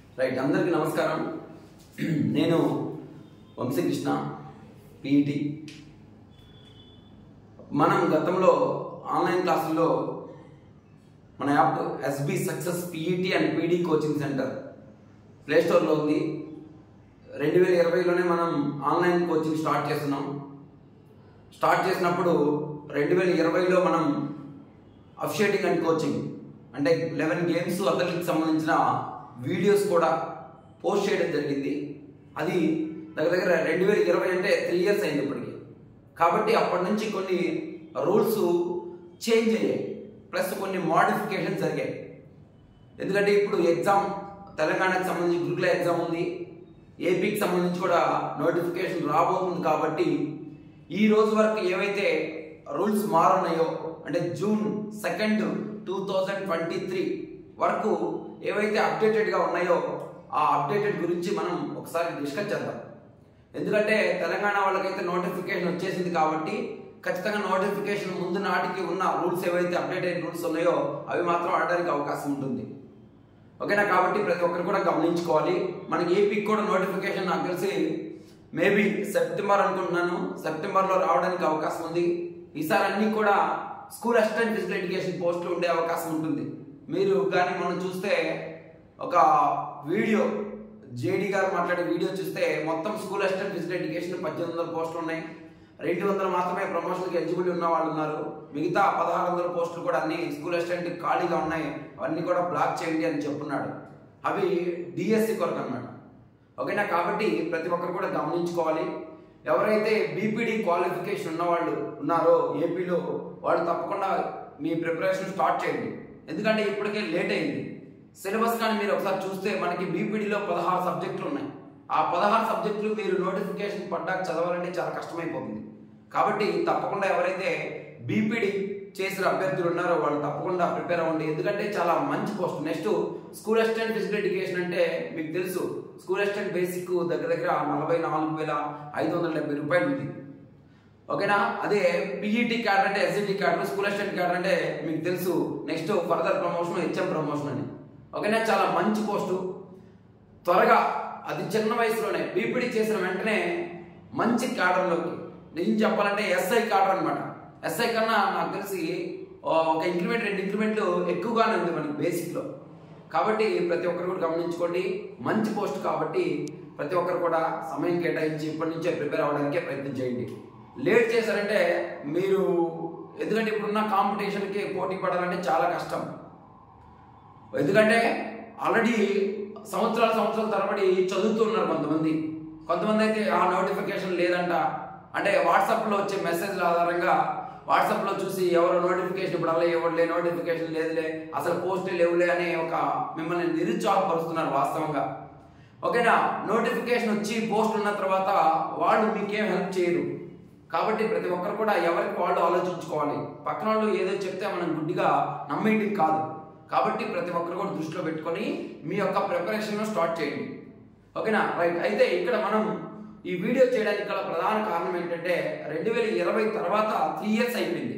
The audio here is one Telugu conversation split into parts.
రైట్ అందరికీ నమస్కారం నేను వంశీకృష్ణ పిఈటి మనం గతంలో ఆన్లైన్ క్లాసుల్లో మన app SB success PET and PD coaching centre ప్లేస్టోర్లో ఉంది రెండు వేల ఇరవైలోనే మనం ఆన్లైన్ కోచింగ్ స్టార్ట్ చేస్తున్నాం స్టార్ట్ చేసినప్పుడు రెండు వేల ఇరవైలో మనం అఫిషియేటింగ్ అండ్ కోచింగ్ అంటే లెవెన్ గేమ్స్ అథ్లెటిక్స్ సంబంధించిన వీడియోస్ కూడా పోస్ట్ చేయడం జరిగింది అది దగ్గర దగ్గర రెండు వేల ఇరవై అంటే త్రీ ఇయర్స్ అయింది ఇప్పటికి కాబట్టి అప్పటి నుంచి కొన్ని రూల్స్ చేంజ్ అయ్యాయి ప్లస్ కొన్ని మోడిఫికేషన్ జరిగాయి ఎందుకంటే ఇప్పుడు ఎగ్జామ్ తెలంగాణకు సంబంధించి గురుకుల ఎగ్జామ్ ఉంది ఏపీకి సంబంధించి కూడా నోటిఫికేషన్ రాబోతుంది కాబట్టి ఈ రోజు వరకు ఏవైతే రూల్స్ మారున్నాయో అంటే June second two thousand twenty three వరకు ఏవైతే అప్డేటెడ్గా ఉన్నాయో ఆ అప్డేటెడ్ గురించి మనం ఒకసారి డిస్కస్ చేద్దాం ఎందుకంటే తెలంగాణ వాళ్ళకైతే నోటిఫికేషన్ వచ్చేసింది కాబట్టి ఖచ్చితంగా నోటిఫికేషన్ ముందు నాటికి ఉన్న రూల్స్ ఏవైతే అప్డేటెడ్ రూల్స్ ఉన్నాయో అవి మాత్రం ఆడడానికి అవకాశం ఉంటుంది ఓకేనా కాబట్టి ప్రతి ఒక్కరు కూడా గమనించుకోవాలి మనకి ఏపీకి కూడా నోటిఫికేషన్ నాకు తెలిసి మేబీ సెప్టెంబర్ అనుకుంటున్నాను సెప్టెంబర్లో రావడానికి అవకాశం ఉంది ఈసారి అన్ని కూడా స్కూల్ అసిస్టెంట్ ఫిజికల్ ఎడ్యుకేషన్ పోస్టులు ఉండే అవకాశం ఉంటుంది మీరు కానీ మనం చూస్తే ఒక వీడియో జేడి గారు మాట్లాడే వీడియో చూస్తే మొత్తం స్కూల్ అసిస్టెంట్ ఫిజికల్ ఎడ్యుకేషన్ పద్దెనిమిది వందల పోస్టులు ఉన్నాయి రెండు వందలు మాత్రమే ప్రమోషన్కి ఎలిజిబుల్ ఉన్న వాళ్ళు ఉన్నారు మిగతా పదహారు వందల పోస్టులు కూడా అన్ని స్కూల్ అసిస్టెంట్ ఖాళీగా ఉన్నాయి అవన్నీ కూడా బ్లాక్ చేయండి అని చెప్పున్నాడు అవి డిఎస్సి కొరకు అన్నమాట ఓకేనా కాబట్టి ప్రతి ఒక్కరు కూడా గమనించుకోవాలి ఎవరైతే బీపీడీ క్వాలిఫికేషన్ ఉన్న వాళ్ళు ఉన్నారో ఏపీలో వాళ్ళు తప్పకుండా మీ ప్రిపరేషన్ స్టార్ట్ చేయండి ఎందుకంటే ఇప్పటికే లేట్ అయింది సిలబస్ కానీ మీరు ఒకసారి చూస్తే మనకి బీపీడీలో పదహారు సబ్జెక్టులు ఉన్నాయి ఆ పదహారు సబ్జెక్టులు మీరు నోటిఫికేషన్ పడ్డాక చదవాలంటే చాలా కష్టమైపోతుంది కాబట్టి తప్పకుండా ఎవరైతే బీపీడీ చేసిన అభ్యర్థులు ఉన్నారో వాళ్ళు తప్పకుండా ప్రిపేర్ అవ్వండి ఎందుకంటే చాలా మంచి post next school assistant physical education అంటే మీకు తెలుసు స్కూల్ అసిస్టెంట్ బేసిక్ దగ్గర దగ్గర నలభై నాలుగు వేల ఐదు వందల డెబ్బై రూపాయలు ఉంది ఓకేనా అదే పిఈటి క్యాడర్ అంటే SGT cadre school assistant cadre అంటే మీకు తెలుసు next further promotion HM promotion అని ఓకేనా చాలా మంచి పోస్టు త్వరగా అది చిన్న వయసులోనే బీపీడీ చేసిన వెంటనే మంచి క్యాడర్లోకి నిజం చెప్పాలంటే ఎస్ఐ క్యాడర్ అనమాట ఎస్ఐ కన్నా నాకు తెలిసి ఒక ఇంక్రిమెంట్ రెండు ఇంక్రిమెంట్లు ఎక్కువగానే ఉంది మనకి బేసిక్లో కాబట్టి ప్రతి ఒక్కరు కూడా గమనించుకోండి మంచి పోస్ట్ కాబట్టి ప్రతి ఒక్కరు కూడా సమయం కేటాయించి ఇప్పటి నుంచే ప్రిపేర్ అవ్వడానికే ప్రయత్నం చేయండి లేట్ చేశారంటే మీరు ఎందుకంటే ఇప్పుడున్న కాంపిటీషన్కి పోటీ పడాలంటే చాలా కష్టం ఎందుకంటే ఆల్రెడీ సంవత్సరాల సంవత్సరాల తరబడి చదువుతున్నారు కొంతమంది కొంతమంది అయితే ఆ నోటిఫికేషన్ లేదంట అంటే వాట్సాప్లో వచ్చే మెసేజ్ల ఆధారంగా వాట్సాప్లో చూసి ఎవరు నోటిఫికేషన్ ఇప్పుడు అలా ఇవ్వట్లే నోటిఫికేషన్ లేదులే అసలు పోస్టే లేవులే అని ఒక మిమ్మల్ని నిరుత్సాహపరుస్తున్నారు వాస్తవంగా ఓకేనా నోటిఫికేషన్ వచ్చి పోస్ట్ ఉన్న తర్వాత వాళ్ళు మీకేం హెల్ప్ చేయరు కాబట్టి ప్రతి ఒక్కరు కూడా ఎవరికి వాళ్ళు ఆలోచించుకోవాలి పక్కన వాళ్ళు ఏదో చెప్తే మనం గుడ్డిగా నమ్మేయడం కాదు కాబట్టి ప్రతి ఒక్కరు కూడా దృష్టిలో పెట్టుకొని మీ యొక్క ప్రిపరేషన్ స్టార్ట్ చేయండి ఓకేనా రైట్ అయితే ఇక్కడ మనం ఈ వీడియో చేయడానికి గల ప్రధాన కారణం ఏంటంటే రెండు వేల ఇరవై తర్వాత త్రీ ఇయర్స్ అయిపోయింది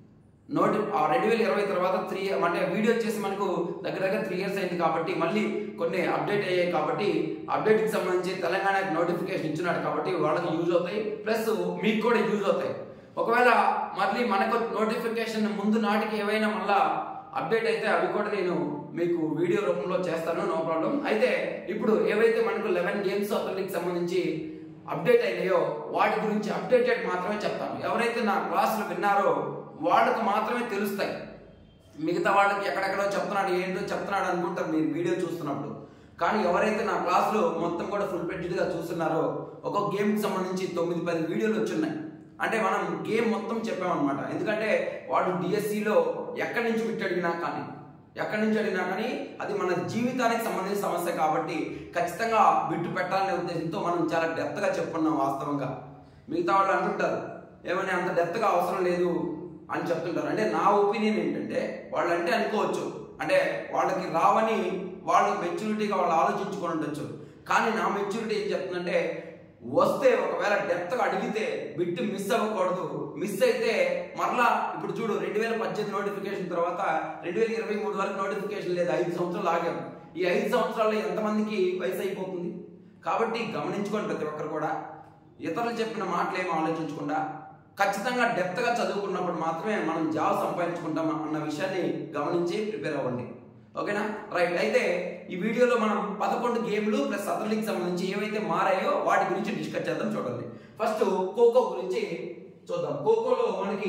నోటి ఆ రెండు వేల ఇరవై తర్వాత త్రీ అంటే వీడియో చేసి మనకు దగ్గర దగ్గర త్రీ ఇయర్స్ అయింది కాబట్టి మళ్ళీ కొన్ని అప్డేట్ అయ్యాయి కాబట్టి అప్డేట్కి సంబంధించి తెలంగాణకి నోటిఫికేషన్ ఇచ్చినాడు కాబట్టి వాళ్ళకి యూజ్ అవుతాయి ప్లస్ మీకు కూడా యూజ్ అవుతాయి ఒకవేళ మళ్ళీ మనకు నోటిఫికేషన్ ముందు నాటికి ఏవైనా మళ్ళా అప్డేట్ అయితే అవి కూడా నేను మీకు వీడియో రూపంలో చేస్తాను నో ప్రాబ్లం అయితే ఇప్పుడు ఏవైతే మనకు లెవెన్ గేమ్స్ అథ్లెటిక్ సంబంధించి అప్డేట్ అయినాయో వాటి గురించి అప్డేటెడ్ మాత్రమే చెప్తాను ఎవరైతే నా క్లాసులు విన్నారో వాళ్ళకు మాత్రమే తెలుస్తాయి మిగతా వాళ్ళకి ఎక్కడెక్కడో చెప్తున్నాడు ఏంటో చెప్తున్నాడు అనుకుంటారు మీరు వీడియో చూస్తున్నప్పుడు కానీ ఎవరైతే నా క్లాసులో మొత్తం కూడా ఫుల్ గా చూస్తున్నారో ఒక్కొక్క గేమ్కి సంబంధించి తొమ్మిది పది వీడియోలు వచ్చున్నాయి అంటే మనం గేమ్ మొత్తం చెప్పామన్నమాట ఎందుకంటే వాడు డిఎస్సిలో ఎక్కడి నుంచి బిట్ అడిగినా కానీ ఎక్కడి నుంచి అడిగినా కానీ అది మన జీవితానికి సంబంధించిన సమస్య కాబట్టి ఖచ్చితంగా బిట్టు పెట్టాలనే ఉద్దేశంతో మనం చాలా డెప్త్గా చెప్పుకున్నాం వాస్తవంగా మిగతా వాళ్ళు అంటుంటారు ఏమని అంత డెప్త్గా అవసరం లేదు అని చెప్తుంటారు అంటే నా ఒపీనియన్ ఏంటంటే వాళ్ళు అంటే అనుకోవచ్చు అంటే వాళ్ళకి రావని వాళ్ళు మెచ్యూరిటీగా వాళ్ళు ఆలోచించుకొని ఉండొచ్చు కానీ నా మెచ్యూరిటీ ఏం చెప్తుందంటే వస్తే ఒకవేళ డెప్త్గా అడిగితే బిట్ మిస్ అవ్వకూడదు మిస్ అయితే మరలా ఇప్పుడు చూడు రెండు వేల పద్దెనిమిది నోటిఫికేషన్ తర్వాత రెండు వేల ఇరవై మూడు వరకు నోటిఫికేషన్ లేదు ఐదు సంవత్సరాలు ఆగాం ఈ ఐదు సంవత్సరాల్లో ఎంతమందికి వయసు అయిపోతుంది కాబట్టి గమనించుకోండి ప్రతి ఒక్కరు కూడా ఇతరులు చెప్పిన మాటలు ఏమి ఆలోచించకుండా ఖచ్చితంగా డెప్త్గా చదువుకున్నప్పుడు మాత్రమే మనం జాబ్ సంపాదించుకుంటాం అన్న విషయాన్ని గమనించి ప్రిపేర్ అవ్వండి ఓకేనా రైట్ అయితే ఈ వీడియోలో మనం పదకొండు గేమ్లు ప్లస్ అథ్లెటిక్ సంబంధించి ఏవైతే మారాయో వాటి గురించి డిస్కస్ చేద్దాం చూడండి ఫస్ట్ ఖోఖో గురించి చూద్దాం ఖోఖోలో మనకి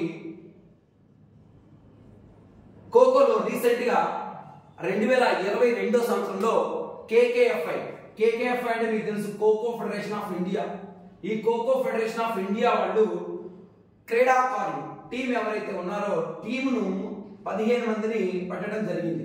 ఖోఖోలో రీసెంట్ గా రెండు వేల ఇరవై రెండో సంవత్సరంలో కేకేఎఫ్ఐ కేకేఎఫ్ఐ అంటే మీకు తెలుసు ఖోఖో ఫెడరేషన్ ఆఫ్ ఇండియా ఈ ఖోఖో ఫెడరేషన్ ఆఫ్ ఇండియా వాళ్ళు క్రీడాకారులు టీం ఎవరైతే ఉన్నారో టీమును పదిహేను మందిని పట్టడం జరిగింది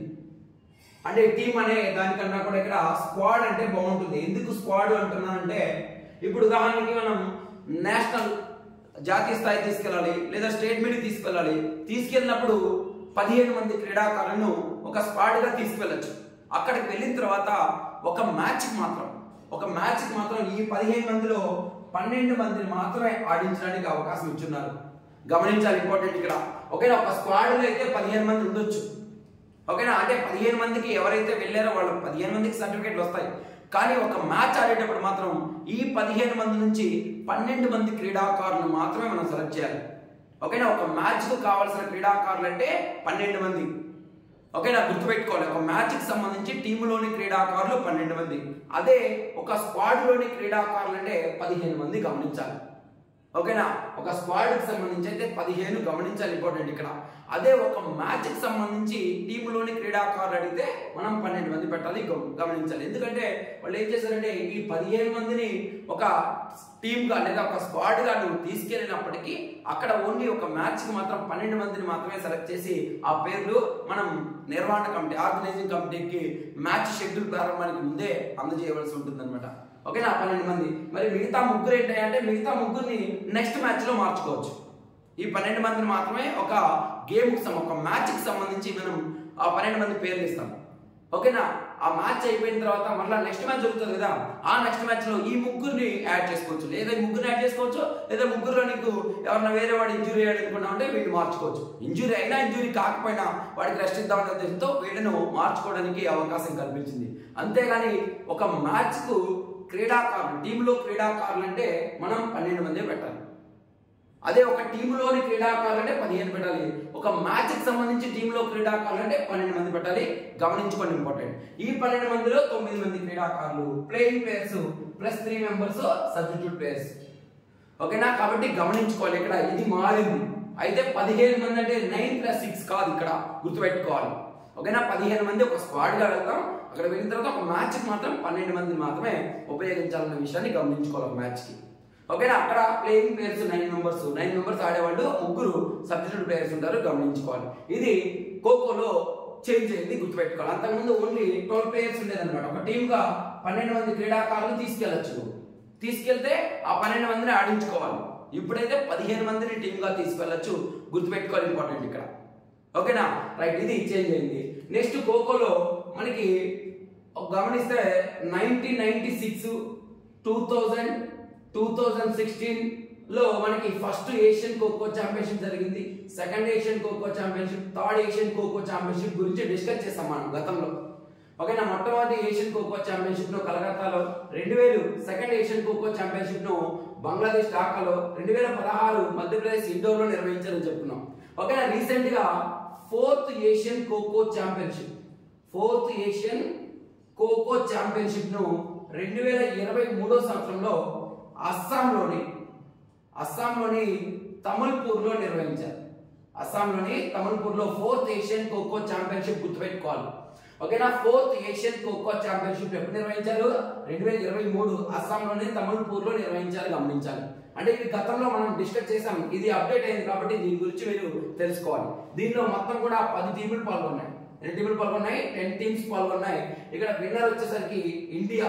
అంటే టీం అనే దానికన్నా కూడా ఇక్కడ స్క్వాడ్ అంటే బాగుంటుంది ఎందుకు స్క్వాడ్ అంటున్నానంటే ఇప్పుడు ఉదాహరణకి మనం నేషనల్ జాతీయ స్థాయి తీసుకెళ్ళాలి లేదా స్టేట్ మీదకి తీసుకెళ్ళాలి తీసుకెళ్ళినప్పుడు పదిహేను మంది క్రీడాకారులను ఒక స్క్వాడ్ గా తీసుకెళ్ళచ్చు అక్కడికి వెళ్ళిన తర్వాత ఒక మ్యాచ్ మాత్రం ఒక మ్యాచ్ మాత్రం ఈ పదిహేను మందిలో పన్నెండు మందిని మాత్రమే ఆడించడానికి అవకాశం ఇచ్చున్నారు గమనించాలి ఇంపార్టెంట్ ఇక్కడ ఓకేనా ఒక స్క్వాడ్ లో అయితే పదిహేను మంది ఉండొచ్చు ఓకేనా అంటే పదిహేను మందికి ఎవరైతే వెళ్ళారో వాళ్ళు పదిహేను మందికి సర్టిఫికేట్లు వస్తాయి కానీ ఒక మ్యాచ్ ఆడేటప్పుడు మాత్రం ఈ పదిహేను మంది నుంచి పన్నెండు మంది క్రీడాకారులు మాత్రమే మనం సెలెక్ట్ చేయాలి ఓకేనా ఒక మ్యాచ్ కు కావాల్సిన క్రీడాకారులు అంటే పన్నెండు మంది ఓకేనా గుర్తుపెట్టుకోవాలి ఒక మ్యాచ్ కి సంబంధించి టీములోని క్రీడాకారులు పన్నెండు మంది అదే ఒక స్క్వాడ్ లోని క్రీడాకారులు అంటే పదిహేను మంది గమనించాలి ఓకేనా ఒక స్క్వాడ్ కి సంబంధించి అయితే పదిహేను గమనించాలి ఇంపార్టెంట్ ఇక్కడ అదే ఒక మ్యాచ్ కి సంబంధించి టీంలోని క్రీడాకారులు అడిగితే మనం పన్నెండు మంది పెట్టాలి గమ- గమనించాలి ఎందుకంటే వాళ్ళు ఏం చేశారంటే ఈ పదిహేను మందిని ఒక టీమ్ గా లేదా ఒక స్క్వాడ్ గా నువ్వు తీసుకెళ్ళినప్పటికీ అక్కడ ఓన్లీ ఒక మ్యాచ్ కి మాత్రం పన్నెండు మందిని మాత్రమే సెలెక్ట్ చేసి ఆ పేర్లు మనం నిర్వహణ కమిటీ ఆర్గనైజింగ్ కమిటీకి మ్యాచ్ షెడ్యూల్ ప్రారంభానికి ముందే అందజేయవలసి ఉంటుంది ఓకేనా పన్నెండు మంది మరి మిగతా ముగ్గురు ఏంటంటే మిగతా ముగ్గురిని నెక్స్ట్ మ్యాచ్ లో మార్చుకోవచ్చు ఈ పన్నెండు మందిని మాత్రమే ఒక గేమ్ కి ఒక మ్యాచ్ కి సంబంధించి మనం ఆ పన్నెండు మంది పేర్లు ఇస్తాం ఓకేనా ఆ మ్యాచ్ అయిపోయిన తర్వాత మళ్ళీ నెక్స్ట్ మ్యాచ్ జరుగుతుంది కదా ఆ నెక్స్ట్ మ్యాచ్ లో ఈ ముగ్గురిని యాడ్ చేసుకోవచ్చు లేదా ఈ ముగ్గురిని యాడ్ చేసుకోవచ్చు లేదా ముగ్గురులో నీకు ఎవరైనా వేరే వాడు ఇంజురీ అయ్యాడు అనుకున్నా ఉంటే వీళ్ళు మార్చుకోవచ్చు ఇంజురీ అయినా ఇంజురీ కాకపోయినా వాడికి రెస్ట్ ఇద్దామనే ఉద్దేశంతో వీళ్ళను మార్చుకోవడానికి అవకాశం కల్పించింది అంతేగాని ఒక మ్యాచ్ కు క్రీడాకారులు టీంలో క్రీడాకారులు అంటే మనం పన్నెండు మంది పెట్టాలి అదే ఒక టీంలోని క్రీడాకారులు అంటే పదిహేను పెట్టాలి ఒక మ్యాచ్ కి సంబంధించి టీంలో క్రీడాకారులు అంటే పన్నెండు మంది పెట్టాలి గమనించుకోండి ఇంపార్టెంట్ ఈ పన్నెండు మందిలో తొమ్మిది మంది క్రీడాకారులు playing players plus three members substitute players ఓకేనా కాబట్టి గమనించుకోవాలి ఇక్కడ ఇది మారింది అయితే పదిహేను మంది అంటే నైన్ ప్లస్ సిక్స్ కాదు ఇక్కడ గుర్తుపెట్టుకోవాలి ఓకేనా పదిహేను మంది ఒక స్క్వాడ్ గా వెళ్తాం అక్కడ వెళ్ళిన తర్వాత ఒక మ్యాచ్ కి మాత్రం పన్నెండు మందిని మాత్రమే ఉపయోగించాలన్న విషయాన్ని గమనించుకోవాలి ఒక మ్యాచ్ కి ఓకేనా అక్కడ playing players nine members nine members ఆడేవాళ్ళు ముగ్గురు సబ్స్టిట్యూట్ ప్లేయర్స్ ఉంటారు గమనించుకోవాలి ఇది ఖోఖోలో చేంజ్ అయింది గుర్తుపెట్టుకోవాలి అంతకుముందు ఓన్లీ ట్వెల్వ్ ప్లేయర్స్ ఉండేదన్నమాట ఒక టీమ్ గా పన్నెండు మంది క్రీడాకారులు తీసుకెళ్లొచ్చు నువ్వు తీసుకెళ్తే ఆ పన్నెండు మందిని ఆడించుకోవాలి ఇప్పుడైతే పదిహేను మందిని టీమ్ గా తీసుకెళ్లొచ్చు గుర్తుపెట్టుకోవాలి ఇంపార్టెంట్ ఇక్కడ ఓకేనా రైట్ ఇది చేంజ్ అయింది నెక్స్ట్ ఖోఖోలో మనకి ఒక గమనిస్తే nineteen ninety six two thousand two thousand sixteen లో మనకి ఫస్ట్ ఏషియన్ ఖోఖో ఛాంపియన్షిప్ జరిగింది second Asian kho kho championship third Asian kho kho championship గురించి డిస్కస్ చేస్తాం మనం గతంలో ఓకేనా మొట్టమొదటి ఏషియన్ ఖోఖో ఛాంపియన్షిప్ ను కలకత్తాలో రెండు వేలు సెకండ్ ఏషియన్ ఖోఖో ఛాంపియన్షిప్ ను బంగ్లాదేశ్ ఢాకాలో రెండు వేల పదహారు మధ్యప్రదేశ్ ఇండోర్ లో నిర్వహించారని చెప్పుకున్నాం ఓకేనా రీసెంట్ గా fourth Asian kho kho championship fourth Asian kho kho championship ను రెండు వేల ఇరవై మూడో సంవత్సరంలో అస్సాంలోని అస్సాంలోని తమిళపూర్ లో నిర్వహించారు అస్సాంలోని తమిళపూర్ లో ఫోర్త్ ఏషియన్ ఖోఖో ఛాంపియన్షిప్ గుర్తుపెట్టుకోవాలి ఓకేనా ఫోర్త్ ఏషియన్ ఖోఖో ఛాంపియన్షిప్ ఎప్పుడు నిర్వహించారు రెండు వేల ఇరవై మూడు అస్సాంలోని తమిళపూర్ లో నిర్వహించాలి గమనించాలి అంటే ఇది గతంలో మనం డిస్కస్ చేసాం ఇది అప్డేట్ అయింది కాబట్టి దీని గురించి మీరు తెలుసుకోవాలి దీనిలో మొత్తం కూడా పది టీములు పాల్గొన్నాయి ఎన్ని టీములు పాల్గొన్నాయి టెన్ టీమ్స్ పాల్గొన్నాయి ఇక్కడ విన్నర్ వచ్చేసరికి ఇండియా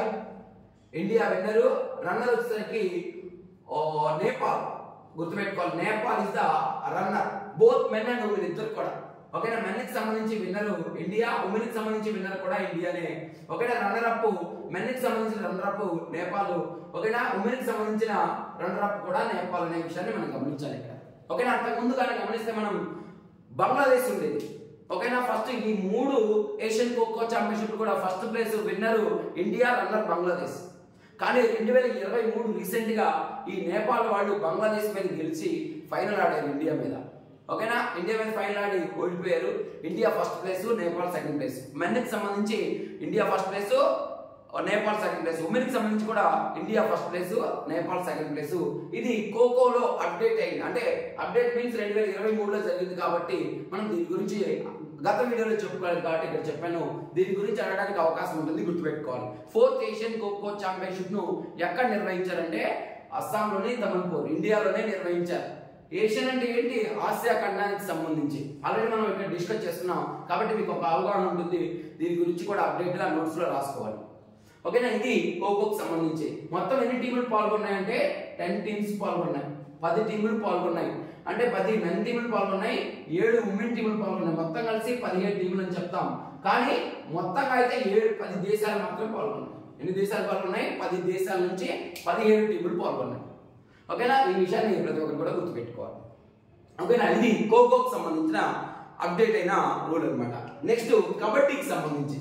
ఇండియా విన్నర్ రన్నర్ వచ్చేసరికి ఓ, నేపాల్ గుర్తుపెట్టుకోవాలి Nepal is the runner both men and women ఇద్దరు కూడా ఓకేనా మెన్ కి సంబంధించి విన్నర్ ఇండియా ఉమెన్ కి సంబంధించి విన్నర్ కూడా ఇండియానే ఓకేనా రన్నర్ అప్ మెన్ కి సంబంధించిన రన్నర్ అప్ నేపాల్ ఓకేనా ఉమెన్ కి సంబంధించిన రన్నర్ అప్ కూడా నేపాల్ అనే విషయాన్ని మనం గమనించాలి ఇక్కడ ఓకేనా అంతకు ముందు కానీ గమనిస్తే మనం బంగ్లాదేశ్ ఉండేది ఓకేనా ఫస్ట్ ఈ మూడు ఏషియన్ ఖోఖో ఛాంపియన్షిప్ కూడా first place winner India runner Bangladesh కానీ రెండు వేల ఇరవై మూడు రీసెంట్ గా ఈ నేపాల్ వాళ్ళు బంగ్లాదేశ్ మీద గెలిచి ఫైనల్ ఆడారు ఇండియా మీద ఓకేనా ఇండియా మీద ఫైనల్ ఆడి ఓడిపోయారు India first place Nepal second place మెన్కి సంబంధించి India first place Nepal second place women కి సంబంధించి కూడా India first place Nepal second place ఇది ఖోఖోలో అప్డేట్ అయింది అంటే అప్డేట్ మీన్స్ రెండు వేల ఇరవై మూడులో జరిగింది కాబట్టి మనం దీని గురించి గత వీడియోలో చెప్పుకోలేదు కాబట్టి ఇక్కడ చెప్పాను దీని గురించి అడగడానికి అవకాశం ఉంటుంది గుర్తుపెట్టుకోవాలి ఫోర్త్ ఏషియన్ ఖోఖో ఛాంపియన్షిప్ ను ఎక్కడ నిర్వహించారంటే అస్సాంలోని తమన్పూర్ ఇండియాలోనే నిర్వహించారు ఏషియన్ అంటే ఏంటి ఆసియా ఖండానికి సంబంధించి ఆల్రెడీ మనం ఇక్కడ డిస్కస్ చేస్తున్నాం కాబట్టి మీకు ఒక అవగాహన ఉంటుంది దీని గురించి కూడా అప్డేట్ గా నోట్స్ లో రాసుకోవాలి ఓకేనా ఇది ఖోఖోకి సంబంధించి మొత్తం ఎన్ని టీములు పాల్గొన్నాయంటే టెన్ టీమ్స్ పాల్గొన్నాయి పది టీములు పాల్గొన్నాయి అంటే పది మెన్ టీములు పాల్గొన్నాయి ఏడు ఉమెన్ టీములు పాల్గొన్నాయి మొత్తం కలిసి పదిహేడు టీములు అని చెప్తాం కానీ మొత్తంగా అయితే ఏడు పది దేశాలు మాత్రం పాల్గొన్నాయి ఎన్ని దేశాలు పాల్గొన్నాయి పది దేశాల నుంచి పదిహేడు టీములు పాల్గొన్నాయి ఓకేనా ఈ విషయాన్ని ప్రతి ఒక్కరు కూడా గుర్తుపెట్టుకోవాలి ఓకేనా ఇది ఖోఖోకి సంబంధించిన అప్డేట్ అయిన రూల్ అన్నమాట నెక్స్ట్ కబడ్డీకి సంబంధించి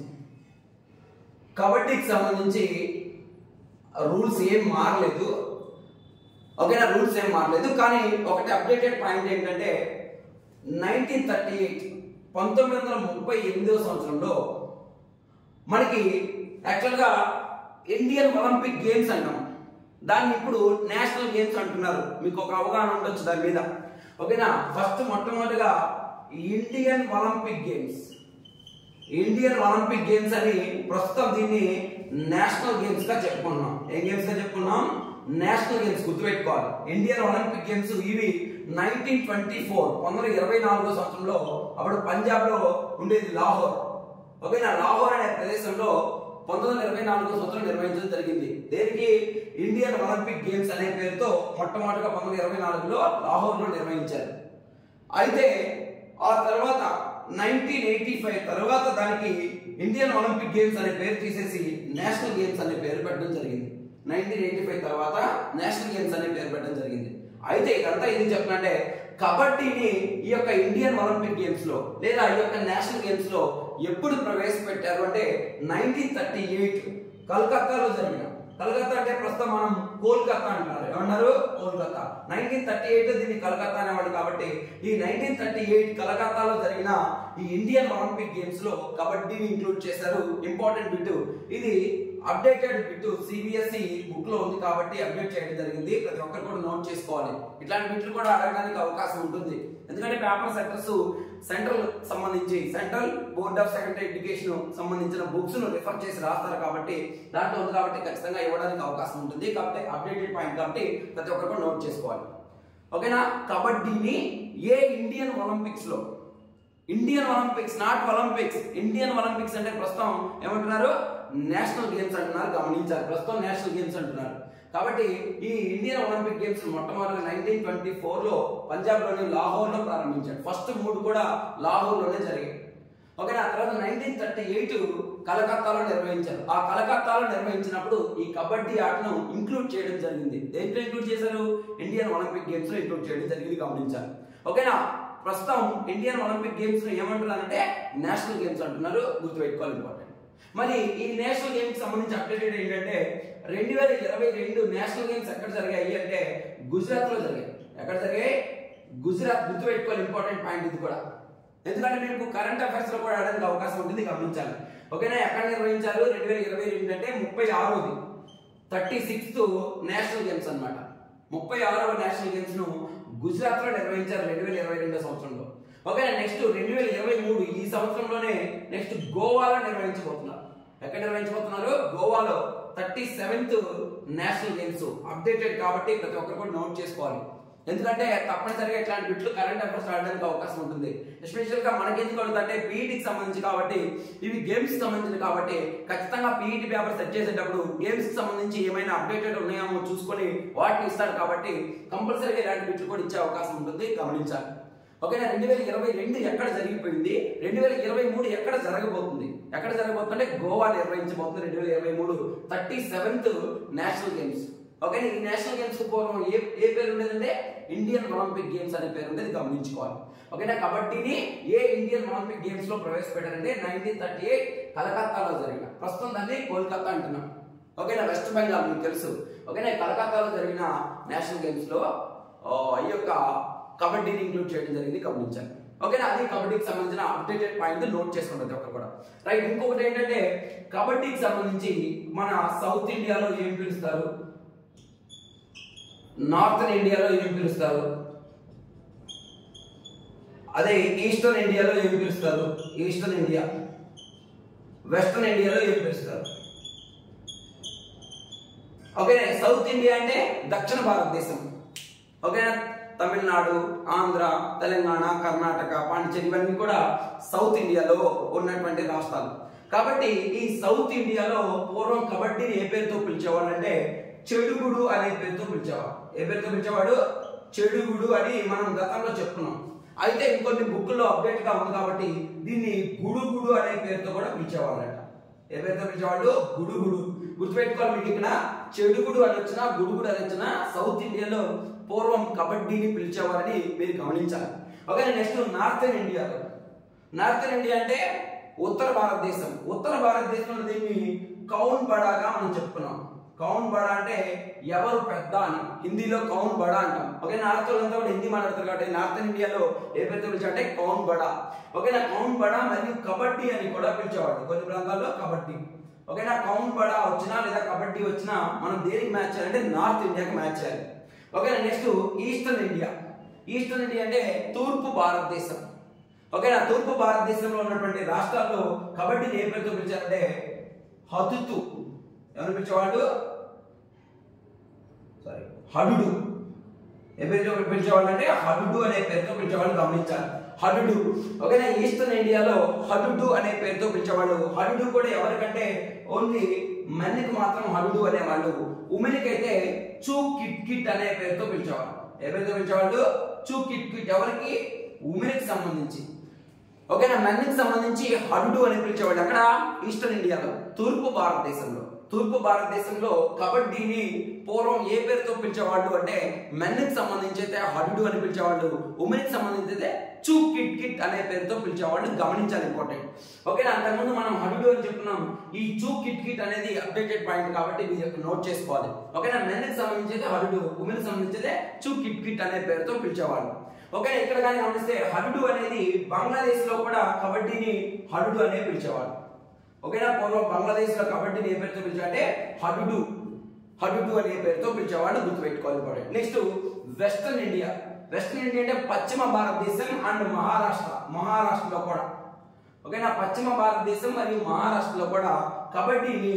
కబడ్డీకి సంబంధించి రూల్స్ ఏం మారలేదు ఓకేనా రూల్స్ ఏం మారలేదు కానీ ఒకటి అప్డేటెడ్ పాయింట్ ఏంటంటే నైన్టీన్ థర్టీ ఎయిట్ పంతొమ్మిది వందల ముప్పై ఎనిమిదవ సంవత్సరంలో మనకి యాక్చువల్గా ఇండియన్ ఒలింపిక్ గేమ్స్ అంటాం దాన్ని ఇప్పుడు నేషనల్ గేమ్స్ అంటున్నారు మీకు ఒక అవగాహన ఉండొచ్చు దాని మీద ఓకేనా ఫస్ట్ మొట్టమొదటిగా Indian Olympic games Indian Olympic games అని ప్రస్తుతం దీన్ని నేషనల్ గేమ్స్ గా చెప్పుకున్నాం ఏం గేమ్స్ గా చెప్పుకున్నాం నేషనల్ గేమ్స్ గుర్తుపెట్టుకోవాలి ఇండియన్ ఒలింపిక్ గేమ్స్ ఇవి నైన్టీన్ ట్వంటీ ఫోర్ పంతొమ్మిది ఇరవై నాలుగో సంవత్సరంలో అప్పుడు పంజాబ్ లో ఉండేది లాహోర్ ఓకేనా లాహోర్ అనే ప్రదేశంలో పంతొమ్మిది వందల ఇరవై నాలుగో సంవత్సరం నిర్వహించడం జరిగింది దేనికి ఇండియన్ ఒలింపిక్ గేమ్స్ అనే పేరుతో మొట్టమొదటిగా పంతొమ్మిది ఇరవై నాలుగులో లాహోర్ లో నిర్వహించారు అయితే ఆ తర్వాత నైన్టీన్ ఎయిటీ ఫైవ్ తర్వాత దానికి ఇండియన్ ఒలింపిక్ గేమ్స్ అనే పేరు తీసేసి నేషనల్ గేమ్స్ అనే పేరు పెట్టడం జరిగింది నైన్టీన్ ఎయిటీ ఫైవ్ తర్వాత నేషనల్ గేమ్స్ అనే పేరు పెట్టడం జరిగింది అయితే ఇదంతా ఏం చెప్తున్నంటే కబడ్డీని ఈ యొక్క ఇండియన్ ఒలింపిక్ గేమ్స్ లో లేదా ఈ యొక్క నేషనల్ గేమ్స్ లో ఎప్పుడు ప్రవేశపెట్టారు అంటే నైన్టీన్ థర్టీ ఎయిట్ కలకత్తాలో జరిగిన కలకత్తా అంటే ప్రస్తుతం మనం కోల్కతా అంటారు ఏమన్నారు కోల్కతా నైన్టీన్ థర్టీ ఎయిట్ దీన్ని కలకత్తా అనేవాడు కాబట్టి ఈ నైన్టీన్ థర్టీ ఎయిట్ కలకత్తాలో జరిగిన ఈ ఇండియన్ ఒలింపిక్ గేమ్స్ లో కబడ్డీని ఇంక్లూడ్ చేశారు ఇంపార్టెంట్ బిట్ ఇది అప్డేటెడ్ బిట్ సిబిఎస్ఈ బుక్ లో ఉంది కాబట్టి అప్డేట్ చేయడం జరిగింది ప్రతి ఒక్కరు కూడా నోట్ చేసుకోవాలి ఇట్లాంటి బిట్లు కూడా అడగడానికి అవకాశం ఉంటుంది ఎందుకంటే పేపర్ సెక్టర్స్ సెంట్రల్ సంబంధించి central board of secondary education సంబంధించిన బుక్స్ ను రిఫర్ చేసి రాస్తారు కాబట్టి దాంట్లో ఉంది కాబట్టి ఖచ్చితంగా ఇవ్వడానికి అవకాశం ఉంటుంది కాబట్టి అప్డేటెడ్ పాయింట్ కాబట్టి ప్రతి ఒక్కరు కూడా నోట్ చేసుకోవాలి ఓకేనా కబడ్డీని ఏ ఇండియన్ ఒలింపిక్స్ లో Indian Olympics not Olympics Indian Olympics అంటే ప్రస్తుతం ఏమంటున్నారు నేషనల్ గేమ్స్ అంటున్నారు గమనించాలి ప్రస్తుతం నేషనల్ గేమ్స్ అంటున్నారు కాబట్టి ఈ ఇండియన్ ఒలింపిక్ గేమ్స్ మొట్టమొదటి నైన్టీన్ ట్వంటీ ఫోర్ లో పంజాబ్ లోని లాహోర్ లో ప్రారంభించాడు ఫస్ట్ మూడు కూడా లాహోర్ లోనే జరిగాయి ఓకే ఆ తర్వాత నైన్టీన్ థర్టీ ఎయిట్ కలకత్తాలో నిర్వహించారు ఆ కలకత్తాలో నిర్వహించినప్పుడు ఈ కబడ్డీ ఆటను ఇంక్లూడ్ చేయడం జరిగింది దేంట్లో ఇంక్లూడ్ చేశారు ఇండియన్ ఒలింపిక్ గేమ్స్ లో ఇంక్లూడ్ చేయడం జరిగింది గమనించాలి ఓకేనా ప్రస్తుతం ఇండియన్ ఒలింపిక్ గేమ్స్ ను ఏమంటున్నారంటే నేషనల్ గేమ్స్ అంటున్నారు గుర్తుపెట్టుకోవాలి ఇంపార్టెంట్ మరి ఈ నేషనల్ గేమ్స్ సంబంధించి అప్డేటెడ్ ఏంటంటే రెండు వేల ఇరవై రెండు నేషనల్ గేమ్స్ ఎక్కడ జరిగాయి అంటే గుజరాత్ లో జరిగాయి ఎక్కడ జరిగాయి గుజరాత్ గుర్తుపెట్టుకోవాలి ఇంపార్టెంట్ పాయింట్ ఇది కూడా ఎందుకంటే మీకు కరెంట్ అఫైర్స్ లో కూడా ఆడడానికి అవకాశం ఉంటుంది గమనించాలి ఓకేనా ఎక్కడ నిర్వహించారు రెండు వేల ఇరవై రెండు అంటే ముప్పై ఆరోది థర్టీ సిక్స్త్ నేషనల్ గేమ్స్ అన్నమాట ముప్పై ఆరవ నేషనల్ గేమ్స్ ను గుజరాత్ లో నిర్వహించారు రెండు వేల ఇరవై రెండో సంవత్సరంలో ఓకే నెక్స్ట్ రెండు వేల ఇరవై మూడు ఈ సంవత్సరంలోనే నెక్స్ట్ గోవాలో నిర్వహించబోతున్నారు ఎక్కడ నిర్వహించబోతున్నారు గోవాలో thirty seventh national games updated కాబట్టి ప్రతి ఒక్కరు కూడా నోట్ చేసుకోవాలి ఎందుకంటే తప్పనిసరిగా ఇట్లాంటి బిట్లు కరెంట్ అఫైర్స్ ఆడడానికి అవకాశం ఉంటుంది ఎస్పెషల్ గా మనకి ఎందుకు అడుగుతుంటే పీఈటీకి సంబంధించి కాబట్టి ఇవి గేమ్స్ సంబంధించి కాబట్టి ఖచ్చితంగా పీఈటీ పేపర్ సెట్ చేసేటప్పుడు గేమ్స్ కి సంబంధించి ఏమైనా అప్డేటెడ్ ఉన్నాయేమో చూసుకొని వాటిని ఇస్తాడు కాబట్టి కంపల్సరీగా ఇలాంటి బిట్లు కూడా ఇచ్చే అవకాశం ఉంటుంది గమనించాలి ఓకేనా రెండు వేల ఇరవై రెండు ఎక్కడ జరిగిపోయింది రెండు వేల ఇరవై మూడు ఎక్కడ జరగబోతుంది ఎక్కడ జరగబోతుందంటే గోవా నిర్వహించబోతుంది రెండు వేల ఇరవై మూడు thirty seventh national games okay ఈ నేషనల్ గేమ్స్ పూర్వం ఏ ఏ పేరు ఉండేదంటే ఇండియన్ ఒలింపిక్ గేమ్స్ అనే పేరు ఉండేది గమనించుకోవాలి ఓకేనా కబడ్డీని ఏ ఇండియన్ ఒలింపిక్ గేమ్స్ లో ప్రవేశపెట్టారంటే నైన్టీన్ థర్టీ ఎయిట్ కలకత్తాలో జరిగిన ప్రస్తుతం దాన్ని కోల్కతా అంటున్నాం ఓకేనా వెస్ట్ బెంగాల్ మీకు తెలుసు ఓకేనా కలకత్తాలో జరిగిన నేషనల్ గేమ్స్ లో ఆ, ఈ యొక్క కబడ్డీని ఇంక్లూడ్ చేయడం జరిగింది గమనించాలి ఓకేనా అది కబడ్డీకి సంబంధించిన అప్డేటెడ్ పాయింట్ నోట్ చేసుకుంటుంది ఒక్కరు కూడా రైట్ ఇంకొకటి ఏంటంటే కబడ్డీకి సంబంధించి మన సౌత్ ఇండియాలో ఏం పిలుస్తారు నార్థన్ ఇండియాలో ఏం పిలుస్తారు అదే ఈస్టర్న్ ఇండియాలో ఏం పిలుస్తారు ఈస్టర్న్ ఇండియా వెస్టర్న్ ఇండియాలో ఏం పిలుస్తారు ఓకేనా సౌత్ ఇండియా అంటే దక్షిణ భారతదేశం ఓకేనా తమిళనాడు ఆంధ్ర తెలంగాణ కర్ణాటక పాండిచేరి ఇవన్నీ కూడా సౌత్ ఇండియాలో ఉన్నటువంటి రాష్ట్రాలు కాబట్టి ఈ సౌత్ ఇండియాలో పూర్వం కబడ్డీని ఏ పేరుతో పిలిచేవాళ్ళు అంటే చెడుగుడు అనే పేరుతో పిలిచేవాడు ఏ పేరుతో పిలిచేవాడు చెడుగుడు అని మనం గతంలో చెప్పుకున్నాం అయితే ఇంకొన్ని బుక్కుల్లో అప్డేట్ గా ఉంది కాబట్టి దీన్ని గుడుగుడు అనే పేరుతో కూడా పిలిచేవాళ్ళట ఏ పేరుతో పిలిచేవాళ్ళు గుడుగుడు గుర్తుపెట్టుకోవాలి మీకు ఇక్కడ చెడుగుడు అని వచ్చినా గుడుగుడు అని వచ్చినా సౌత్ ఇండియాలో పూర్వం కబడ్డీని పిలిచేవారని మీరు గమనించాలి ఓకే నెక్స్ట్ నార్థన్ ఇండియాలో నార్థన్ ఇండియా అంటే ఉత్తర భారతదేశం ఉత్తర భారతదేశంలో దీన్ని కౌన్ బడాగా మనం చెప్పుకున్నాం కౌన్ బడా అంటే ఎవరు పెద్ద అని హిందీలో కౌన్ బడా అంటాం ఓకే నార్త్ అంతా కూడా హిందీ మాట్లాడతారు కాబట్టి నార్థన్ ఇండియాలో ఏ పేరుతో పిలిచారంటే కౌన్ బడా ఓకేనా కౌన్ బడా మరియు కబడ్డీ అని కూడా పిలిచేవాడు కొన్ని ప్రాంతాల్లో కబడ్డీ ఓకేనా కౌన్ బడా వచ్చినా లేదా కబడ్డీ వచ్చినా మనం దేనికి మ్యాచ్ చేయాలంటే నార్త్ ఇండియాకి మ్యాచ్ చేయాలి ఓకేనా next eastern India eastern India అంటే తూర్పు భారతదేశం ఓకేనా తూర్పు భారతదేశంలో ఉన్నటువంటి రాష్ట్రాల్లో కబడ్డీని ఏ పేరుతో పిలిచారంటే హతుతు ఎవరు పిలిచేవాడు సారీ హడుడు ఏ పేరుతో పిలిచేవాళ్ళు అంటే హడుడు అనే పేరుతో పిలిచేవాళ్ళు గమనించాలి హడుడు ఓకేనా ఈస్టర్న్ ఇండియాలో హడుడు అనే పేరుతో పిలిచేవాళ్ళు హడుడు కూడా ఎవరికంటే ఓన్లీ మెన్కి మాత్రం హడుడు అనేవాళ్ళు ఉమెన్కి అయితే చూ కిట్ కిట్ అనే పేరుతో పిలిచేవాళ్ళు ఏ పేరుతో పిలిచేవాళ్ళు చూ కిట్ కిట్ ఎవరికి ఉమెన్కి సంబంధించి ఓకేనా మెన్కి సంబంధించి హడుడు అని పిలిచేవాళ్ళు అక్కడ ఈస్టర్న్ ఇండియాలో తూర్పు భారతదేశంలో తూర్పు భారతదేశంలో కబడ్డీని పూర్వం ఏ పేరుతో పిలిచేవాళ్ళు అంటే మెన్కి సంబంధించి అయితే హడుడు అని పిలిచేవాళ్ళు ఉమెన్కి సంబంధించి అయితే చూ కిట్ కిట్ అనే పేరుతో పిలిచేవాళ్ళు గమనించాలి ఇంపార్టెంట్ ఓకేనా అంతకుముందు మనం హడుడు అని చెప్పుకున్నాం ఈ చూ కిట్ కిట్ అనేది అప్డేటెడ్ పాయింట్ కాబట్టి మీరు నోట్ చేసుకోవాలి ఓకేనా మెన్కి సంబంధించి అయితే హడుడు ఉమెన్కి సంబంధించి అయితే చూ కిట్ కిట్ అనే పేరుతో పిలిచేవాళ్ళు ఓకే ఇక్కడ కానీ గమనిస్తే హడుడు అనేది బంగ్లాదేశ్ లో కూడా కబడ్డీని హడుడు అనే పిలిచేవాడు ఓకేనా పూర్వం బంగ్లాదేశ్ లో కబడ్డీని ఏ పేరుతో పిలిచారంటే హడుడు హడుడు అనే పేరుతో పిలిచేవాడు గుర్తుపెట్టుకోవాలి important next western India western India అంటే పశ్చిమ భారతదేశం అండ్ మహారాష్ట్ర మహారాష్ట్రలో కూడా ఓకేనా పశ్చిమ భారతదేశం మరియు మహారాష్ట్రలో కూడా కబడ్డీని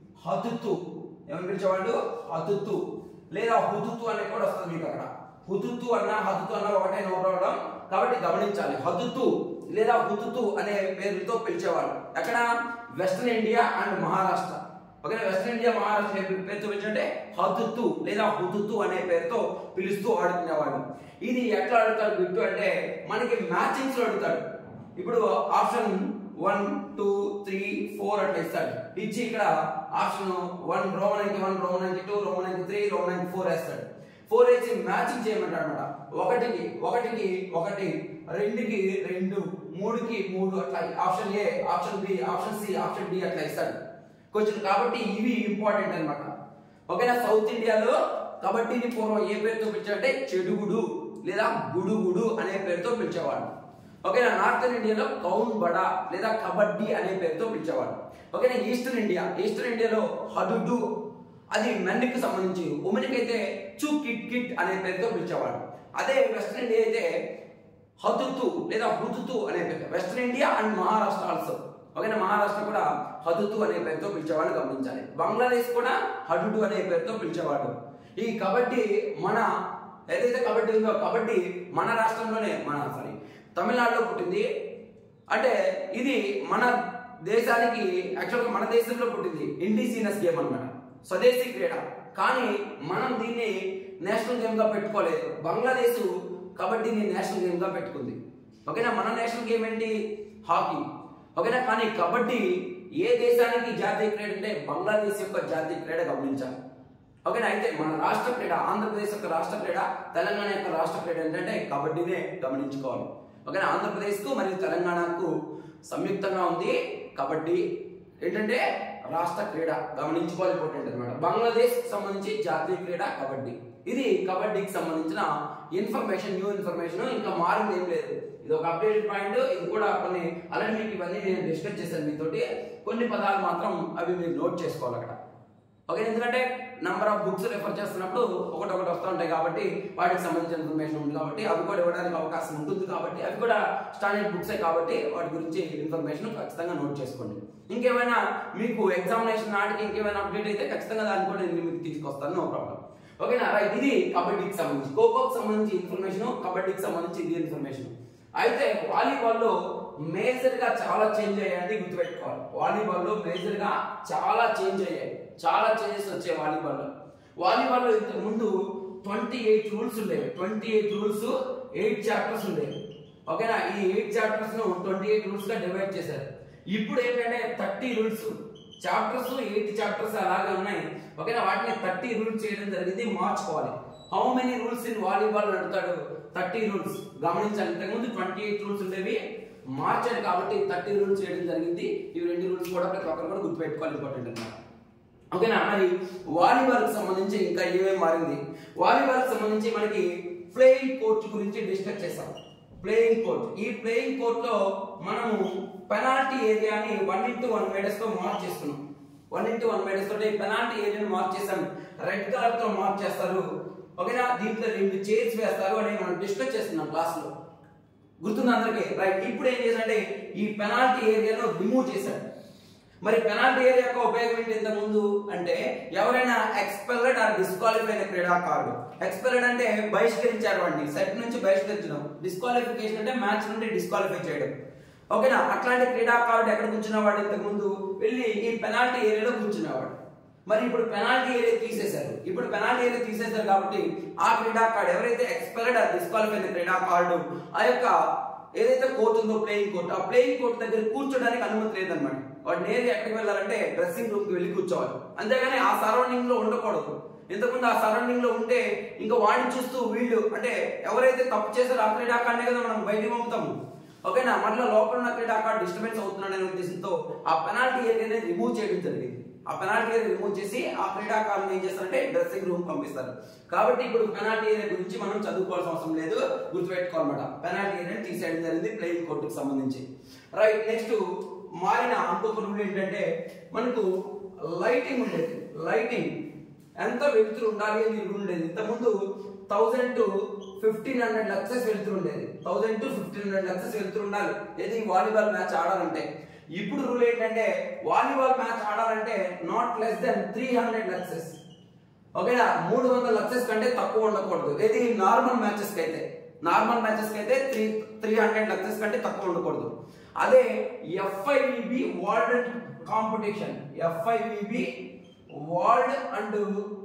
హతుతు ఏమని పిలిచేవాళ్ళు హతుతు లేదా హుతుతు అనే కూడా వస్తుంది మీకు అక్కడ హుతుతు అన్న హతుతు అన్న ఒకటే నోట్ అవడం కాబట్టి గమనించాలి హతుతు లేదా హుతుతు అనే పేరుతో పిలిచేవాళ్ళు ఎక్కడ western India and Maharashtra okay western India Maharashtra ఏ పేరుతో పిలిచంటే హతుతు లేదా హుతుతు అనే పేరుతో పిలుస్తూ ఆడుకునేవాడు ఇది ఎట్లా ఆడుతాడు బిట్టు అంటే మనకి మ్యాచింగ్స్ లో అడుగుతాడు ఇప్పుడు option one two three four అట్లా ఇస్తాడు ఇచ్చి ఇక్కడ ఆప్షన్ వన్ రోమన్ నైన్కి వన్ రోమన్ నైన్కి టూ రోమన్ నైన్కి త్రీ రోమన్ నైన్కి ఫోర్ వేస్తాడు ఫోర్ వేసి మ్యాచింగ్ చేయమంటాడు అనమాట ఒకటికి ఒకటికి ఒకటి రెండుకి రెండు మూడుకి మూడు అట్లా option A option B option C option D అట్లా ఇస్తాడు కొంచెం కాబట్టి ఇవి ఇంపార్టెంట్ అన్నమాట ఓకేనా సౌత్ ఇండియాలో కబడ్డీని పూర్వం ఏ పేరుతో పిలిచారంటే చెడుగుడు లేదా గుడుగుడు అనే పేరుతో పిలిచేవాడు ఓకేనా నార్థన్ ఇండియాలో కౌన్ బడా లేదా కబడ్డీ అనే పేరుతో పిలిచేవాడు ఓకేనా ఈస్టర్న్ ఇండియా ఈస్టర్న్ ఇండియాలో హడుడు అది మెన్కి సంబంధించి ఉమెన్కి అయితే చూ కిట్ కిట్ అనే పేరుతో పిలిచేవాడు అదే వెస్ట్రన్ ఇండియా అయితే హతుతు లేదా హుతుతు అనే పేరు western India and Maharashtra also ఓకేనా మహారాష్ట్ర కూడా హదుతు అనే పేరుతో పిలిచేవాడు గమనించాలి బంగ్లాదేశ్ కూడా హడుడు అనే పేరుతో పిలిచేవాడు ఈ కబడ్డీ మన ఏదైతే కబడ్డీ ఉందో కబడ్డీ మన రాష్ట్రంలోనే మన సారీ తమిళనాడులో పుట్టింది అంటే ఇది మన దేశానికి యాక్చువల్గా మన దేశంలో పుట్టింది ఇండిజినస్ గేమ్ అన్నమాట స్వదేశీ క్రీడ కానీ మనం దీన్ని నేషనల్ గేమ్ గా పెట్టుకోలేదు బంగ్లాదేశ్ కబడ్డీని నేషనల్ గేమ్ గా పెట్టుకుంది ఓకేనా మన నేషనల్ గేమ్ ఏంటి హాకీ ఓకేనా కానీ కబడ్డీ ఏ దేశానికి జాతీయ క్రీడ అంటే బంగ్లాదేశ్ యొక్క జాతీయ క్రీడ గమనించాలి ఓకేనా అయితే మన రాష్ట్ర క్రీడ ఆంధ్రప్రదేశ్ యొక్క రాష్ట్ర క్రీడ తెలంగాణ యొక్క రాష్ట్ర క్రీడ ఏంటంటే కబడ్డీనే గమనించుకోవాలి ఓకే ఆంధ్రప్రదేశ్కు మరియు తెలంగాణకు సంయుక్తంగా ఉంది కబడ్డీ ఏంటంటే రాష్ట్ర క్రీడ గమనించుకోవాలి ఇంపార్టెంట్ అనమాట బంగ్లాదేశ్ సంబంధించి జాతీయ క్రీడ కబడ్డీ ఇది కబడ్డీకి సంబంధించిన ఇన్ఫర్మేషన్ న్యూ ఇన్ఫర్మేషన్ ఇంకా మారింది ఏం లేదు ఇది ఒక అప్డేటెడ్ పాయింట్ ఇది కూడా కొన్ని ఆల్రెడీ మీకు ఇవన్నీ నేను డిస్కస్ చేశాను మీతోటి కొన్ని పదాలు మాత్రం అవి మీరు నోట్ చేసుకోవాలి అక్కడ ఓకే ఎందుకంటే నంబర్ ఆఫ్ బుక్స్ రెఫర్ చేస్తున్నప్పుడు ఒకటి ఒకటి వస్తూ ఉంటాయి కాబట్టి వాటికి సంబంధించిన ఇన్ఫర్మేషన్ ఉంది కాబట్టి అవి కూడా ఇవ్వడానికి అవకాశం ఉంటుంది కాబట్టి అవి కూడా స్టాండర్డ్ బుక్సే కాబట్టి వాటి గురించి ఇన్ఫర్మేషన్ ఖచ్చితంగా నోట్ చేసుకోండి ఇంకేమైనా మీకు ఎగ్జామినేషన్ నాటికి ఇంకేమైనా అప్డేట్ అయితే ఖచ్చితంగా దాన్ని కూడా నేను మీకు తీసుకొస్తాను నో ప్రాబ్లం ఓకేనా రైట్ ఇది కబడ్డీకి సంబంధించి ఖోఖోకి సంబంధించి ఇన్ఫర్మేషన్ కబడ్డీకి సంబంధించి ఇది ఇన్ఫర్మేషన్ అయితే వాలీబాల్లో మేజర్ గా చాలా చేంజ్ అయ్యాయండి గుర్తుపెట్టుకోవాలి వాలీబాల్లో మేజర్ గా చాలా చేంజ్ అయ్యాయి చాలా చేంజెస్ వచ్చాయి వాలీబాల్లో వాలీబాల్లో ఇంతకు ముందు ట్వంటీ ఎయిట్ రూల్స్ ఉండేవి twenty eight rules eight chapters ఉండేవి ఓకేనా ఈ ఎయిట్ చాప్టర్స్ ను ట్వంటీ ఎయిట్ రూల్స్ గా డివైడ్ చేశారు ఇప్పుడు ఏంటంటే thirty rules chapters eight chapters అలాగే ఉన్నాయి ఓకేనా వాటిని థర్టీ రూల్స్ చేయడం జరిగింది మార్చుకోవాలి how many rules in volleyball అడుగుతాడు థర్టీ రూల్స్ గమనించాలి ఇంతకుముందు ట్వంటీ ఎయిట్ రూల్స్ ఉండేవి మార్చాడు కాబట్టి థర్టీ రూల్స్ చేయడం జరిగింది ఇవి రెండు రూల్స్ కూడా ప్రతి ఒక్కరు కూడా గుర్తుపెట్టుకోవాలి ఇంపార్టెంట్ అన్నమాట ఓకేనా మరి వాలీబాల్ కి సంబంధించి ఇంకా ఏమేమి మారింది వాలీబాల్ కి సంబంధించి మనకి ప్లేయింగ్ కోర్ట్ గురించి డిస్కస్ చేసాం ప్లేయింగ్ కోర్ట్ ఈ ప్లేయింగ్ కోర్ట్ లో మనము పెనాల్టీ ఏరియాని వన్ ఇంటూ వన్ మీటర్స్ తో మార్క్ చేసుకున్నాం వన్ ఇంటూ వన్ మీటర్స్ తోటి పెనాల్టీ ఏరియాని మార్క్ చేసాం రెడ్ కలర్ తో మార్క్ చేస్తారు ఓకేనా దీంట్లో రెండు చైర్స్ వేస్తారు అని మనం డిస్కస్ చేస్తున్నాం క్లాస్ లో గుర్తుంది అందరికి రైట్ ఇప్పుడు ఏం చేశాడంటే ఈ పెనాల్టీ ఏరియాను రిమూవ్ చేశాడు మరి పెనాల్టీ ఏరియా యొక్క ఉపయోగం ఏంటి ఇంత ముందు అంటే ఎవరైనా ఎక్స్పెల్డ్ ఆర్ డిస్క్వాలిఫై అయిన క్రీడాకారుడు ఎక్స్పెల్డ్ అంటే బహిష్కరించారు వాడిని సెట్ నుంచి బహిష్కరించడం డిస్క్వాలిఫికేషన్ అంటే మ్యాచ్ నుండి డిస్క్వాలిఫై చేయడం ఓకేనా అట్లాంటి క్రీడాకారుడు ఎక్కడ కూర్చున్నవాడు ఇంతకు ముందు వెళ్ళి ఈ పెనాల్టీ ఏరియాలో కూర్చునేవాడు మరి ఇప్పుడు పెనాల్టీ ఏరియా తీసేశారు ఇప్పుడు పెనాల్టీ ఏరియా తీసేశారు కాబట్టి ఆ క్రీడాకారుడు ఎవరైతే ఎక్స్పెల్డ్ ఆర్ డిస్క్వాలిఫై అయిన క్రీడాకారుడు ఆ యొక్క ఏదైతే కోర్ట్ ఉందో ప్లేయింగ్ కోర్ట్ ఆ ప్లేయింగ్ కోర్ట్ దగ్గర కూర్చోడానికి అనుమతి లేదన్నమాట వాడు నేరుగా ఎక్కడికి వెళ్ళాలంటే డ్రెస్సింగ్ రూమ్ కి వెళ్ళి కూర్చోవాలి అంతేగాని ఆ సరౌండింగ్ లో ఉండకూడదు ఇంతకుముందు ఆ సరౌండింగ్ లో ఉంటే ఇంకా వాడిని చూస్తూ వీళ్ళు అంటే ఎవరైతే తప్పు చేశారో ఆ క్రీడాకారుడే కదా మనం బయటికి పంపుతాము ఓకేనా మళ్ళీ లోపల ఉన్న క్రీడాకారుడు డిస్టర్బెన్స్ అవుతున్నాడనే ఉద్దేశంతో ఆ పెనాల్టీ ఏరియాని రిమూవ్ చేయడం జరిగింది ఆ పెనాల్టీ ఏరియా రిమూవ్ చేసి ఆ క్రీడాకారుని ఏం చేస్తారంటే డ్రెస్సింగ్ రూమ్ పంపిస్తారు కాబట్టి ఇప్పుడు పెనాల్టీ ఏరియా గురించి మనం చదువుకోవాల్సిన అవసరం లేదు గుర్తుపెట్టుకోవాలన్నమాట పెనాల్టీ ఏరియాని తీసేయడం జరిగింది ప్లేయింగ్ కోర్టుకు సంబంధించి రైట్ నెక్స్ట్ మారిన ఇంకొక రూల్ ఏంటంటే మనకు లైటింగ్ ఉండేది లైటింగ్ ఎంత వెలుతురు ఉండాలి అని రూల్ ఉండేది ఇంతకుముందు thousand to fifteen hundred lux వెలుతురు ఉండేది thousand to fifteen hundred lux వెలుతురు ఉండాలి ఏది వాలీబాల్ మ్యాచ్ ఆడాలంటే ఇప్పుడు రూల్ ఏంటంటే వాలీబాల్ మ్యాచ్ ఆడాలంటే not less than three hundred lux ఓకేనా మూడు వందల లక్షస్ కంటే తక్కువ ఉండకూడదు ఏది నార్మల్ మ్యాచెస్ కి అయితే నార్మల్ మ్యాచెస్ కి అయితే త్రీ త్రీ హండ్రెడ్ లక్షస్ కంటే తక్కువ ఉండకూడదు అదే FIVB world competition FIVB world and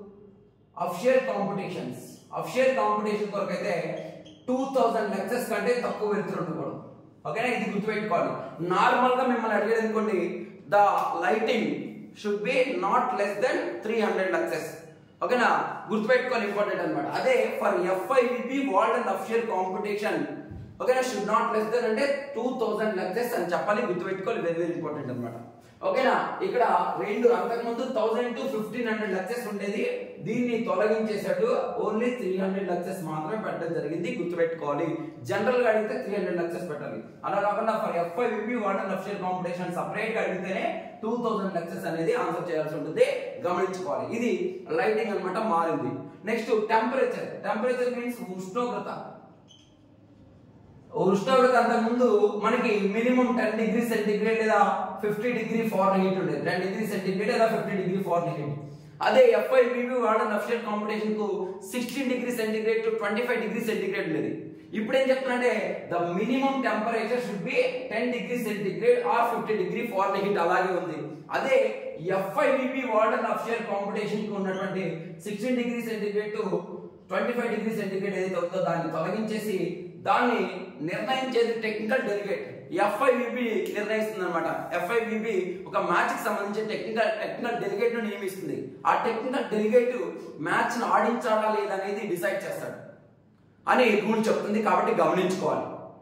official competitions official competition కొరకు అయితే టూ థౌసండ్ లక్షస్ కంటే తక్కువ వెళ్తూ ఉండకూడదు ఓకేనా ఇది గుర్తుపెట్టుకోవాలి నార్మల్ గా మిమ్మల్ని అడిగేది అనుకోండి the lighting should be not less than three hundred lux ఓకేనా గుర్తుపెట్టుకోవాలి ఇంపార్టెంట్ అనమాట అదే for FIVB world and official competition ఓకేనా షుడ్ నాట్ లెస్ దెన్ అంటే టూ థౌసండ్ లక్షస్ అని చెప్పాలి గుర్తుపెట్టుకోవాలి వెరీ వెరీ ఇంపార్టెంట్ అనమాట ఓకేనా ఇక్కడ రెండు అంతకుముందు thousand to fifteen hundred lux ఉండేది దీన్ని తొలగించేసాడు ఓన్లీ త్రీ హండ్రెడ్ లక్షస్ మాత్రమే పెట్టడం జరిగింది గుర్తుపెట్టుకోవాలి జనరల్ గా అడిగితే త్రీ హండ్రెడ్ లక్షస్ పెట్టాలి అలా కాకుండా for FIVB world and official competition separate గా అడిగితేనే టూ థౌసండ్ లక్షస్ అనేది ఆన్సర్ చేయాల్సి ఉంటుంది గమనించుకోవాలి ఇది లైటింగ్ అన్నమాట మారింది నెక్స్ట్ టెంపరేచర్ టెంపరేచర్ మీన్స్ ఉష్ణోగ్రత ఉష్ణోగ్రత అంత ముందు మనకి మినిమం టెన్ డిగ్రీ సెంటిగ్రేడ్ లేదా ఫిఫ్టీ డిగ్రీ ఫార్ హీట్ ఉండేది టెన్ డిగ్రీ సెంటిగ్రేడ్ లేదా ఫిఫ్టీ డిగ్రీ ఫార్ హీట్ అదే ఎఫ్ఐ బీబీ వాడని అఫిషియల్ కాంపిటీషన్ కు sixteen degree centigrade to twenty five degree centigrade ఉండేది ఇప్పుడు ఏం చెప్తున్నా the minimum temperature should be ten degree centigrade or fifty degree fahrenheit అలాగే ఉంది అదే FIVB world and official competition కు ఉన్నటువంటి sixteen degree centigrade to twenty five degree centigrade ఏదైతే ఉందో దాన్ని తొలగించేసి దాన్ని నిర్ణయించేది టెక్నికల్ డెలిగేట్ ఎఫ్ఐబిబి నిర్ణయిస్తుంది అనమాట ఎఫ్ఐబిబి ఒక మ్యాచ్ కి సంబంధించి టెక్నికల్ టెక్నికల్ డెలిగేట్ ను నియమిస్తుంది ఆ టెక్నికల్ డెలిగేట్ మ్యాచ్ ను ఆడించాలా లేదనేది డిసైడ్ చేస్తాడు అని రూల్ చెప్తుంది కాబట్టి గమనించుకోవాలి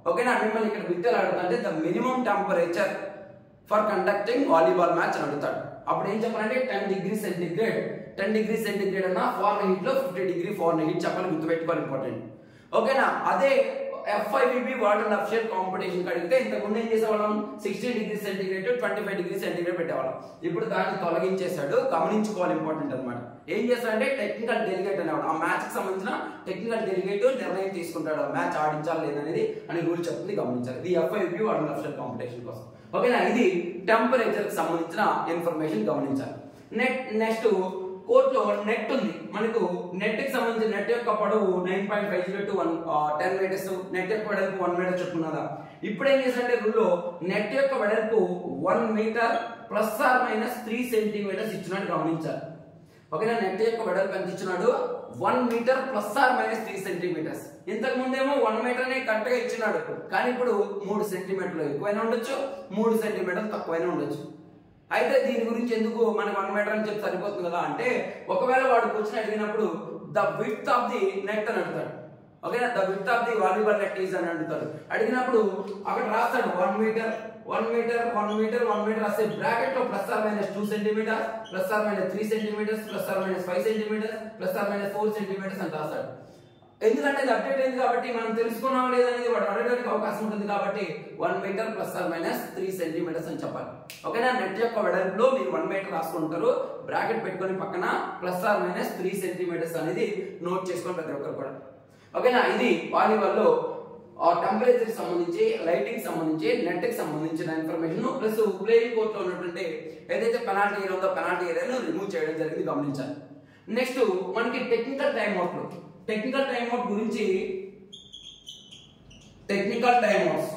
ఓకేనా మిమ్మల్ని ఇక్కడ బిట్టలు అడుగుతుంటే the minimum temperature for conducting volleyball match అని అడుగుతాడు అప్పుడు ఏం చెప్పాలంటే ten degree centigrade ten degree centigrade అన్న ఫారెన్ హీట్ లో ఫిఫ్టీ డిగ్రీ ఫారెన్ హీట్ చెప్పాలి గుర్తుపెట్టుకోవాలి ఇంపార్టెంట్ ఓకేనా అదే FIVB world and official competition అడిగితే ఇంతకు ముందు ఏం చేసేవాళ్ళం sixty degree centigrade twenty five degree centigrade పెట్టేవాళ్ళం ఇప్పుడు దాన్ని తొలగించేశాడు గమనించుకోవాలి ఇంపార్టెంట్ అనమాట ఏం చేస్తాడంటే టెక్నికల్ డెలిగేట్ అనేవాడు ఆ మ్యాచ్ కి సంబంధించిన టెక్నికల్ డెలిగేట్ నిర్ణయం తీసుకుంటాడు ఆ మ్యాచ్ ఆడించాలి లేదనేది అని రూల్ చెప్తుంది గమనించాలి ఇది FIVB world and official competition కోసం ఓకేనా ఇది టెంపరేచర్ కి సంబంధించిన ఇన్ఫర్మేషన్ గమనించాలి నెట్ నెక్స్ట్ కోర్టులో నెట్ ఉంది మనకు నెట్ కి సంబంధించిన నెట్ యొక్క పొడవు nine point five zero to one ten metres net యొక్క వెడల్పు వన్ మీటర్ చెప్పుకున్నదా ఇప్పుడు ఏం చేశారంటే రూల్లో నెట్ యొక్క వెడల్పు one metre plus or minus three centimetres ఇచ్చినట్టు గమనించాలి ఓకేనా నెట్ యొక్క వెడల్పు ఎంత ఇచ్చినాడు one metre plus or minus three centimetres ఇంతకు ముందేమో వన్ మీటర్ అనే కరెక్ట్ గా ఇచ్చినాడు కానీ ఇప్పుడు మూడు సెంటీమీటర్లు ఎక్కువైనా ఉండొచ్చు మూడు సెంటీమీటర్లు తక్కువైనా ఉండొచ్చు అయితే దీని గురించి ఎందుకు మనకు వన్ మీటర్ అని చెప్పి సరిపోతుంది కదా అంటే ఒకవేళ వాడు క్వశ్చన్ అడిగినప్పుడు the width of the net అని అడుగుతాడు ఓకేనా the width of the volleyball net is అని అడుగుతాడు అడిగినప్పుడు అక్కడ రాస్తాడు one metre one metre one metre one metre రాస్తే బ్రాకెట్ లో plus or minus two centimetres plus or minus three centimetres plus or minus five centimetres plus or minus four centimetres అని రాస్తాడు ఎందుకంటే ఇది అప్డేట్ అయింది కాబట్టి మనం తెలుసుకున్నాం లేదనేది వాడు అడగడానికి అవకాశం ఉంటుంది కాబట్టి one metre plus or minus three centimetres అని చెప్పాలి ఓకేనా నెట్ యొక్క వెడల్పులో మీరు వన్ మీటర్ రాసుకుంటారు బ్రాకెట్ పెట్టుకొని పక్కన plus or minus three centimetres అనేది నోట్ చేసుకొని ప్రతి ఒక్కరు కూడా ఓకేనా ఇది వాలీబాల్ లో ఆ టెంపరేచర్ సంబంధించి లైటింగ్ సంబంధించి నెట్ కి సంబంధించిన ఇన్ఫర్మేషన్ ప్లస్ ప్లేయింగ్ కోర్ట్ లో ఉన్నటువంటి ఏదైతే పెనాల్టీ ఏరియా ఉందో పెనాల్టీ ఏరియాను రిమూవ్ చేయడం జరిగింది గమనించాలి నెక్స్ట్ మనకి టెక్నికల్ టైం అవుట్ లో టెక్నికల్ టైం అవుట్ గురించి technical time outs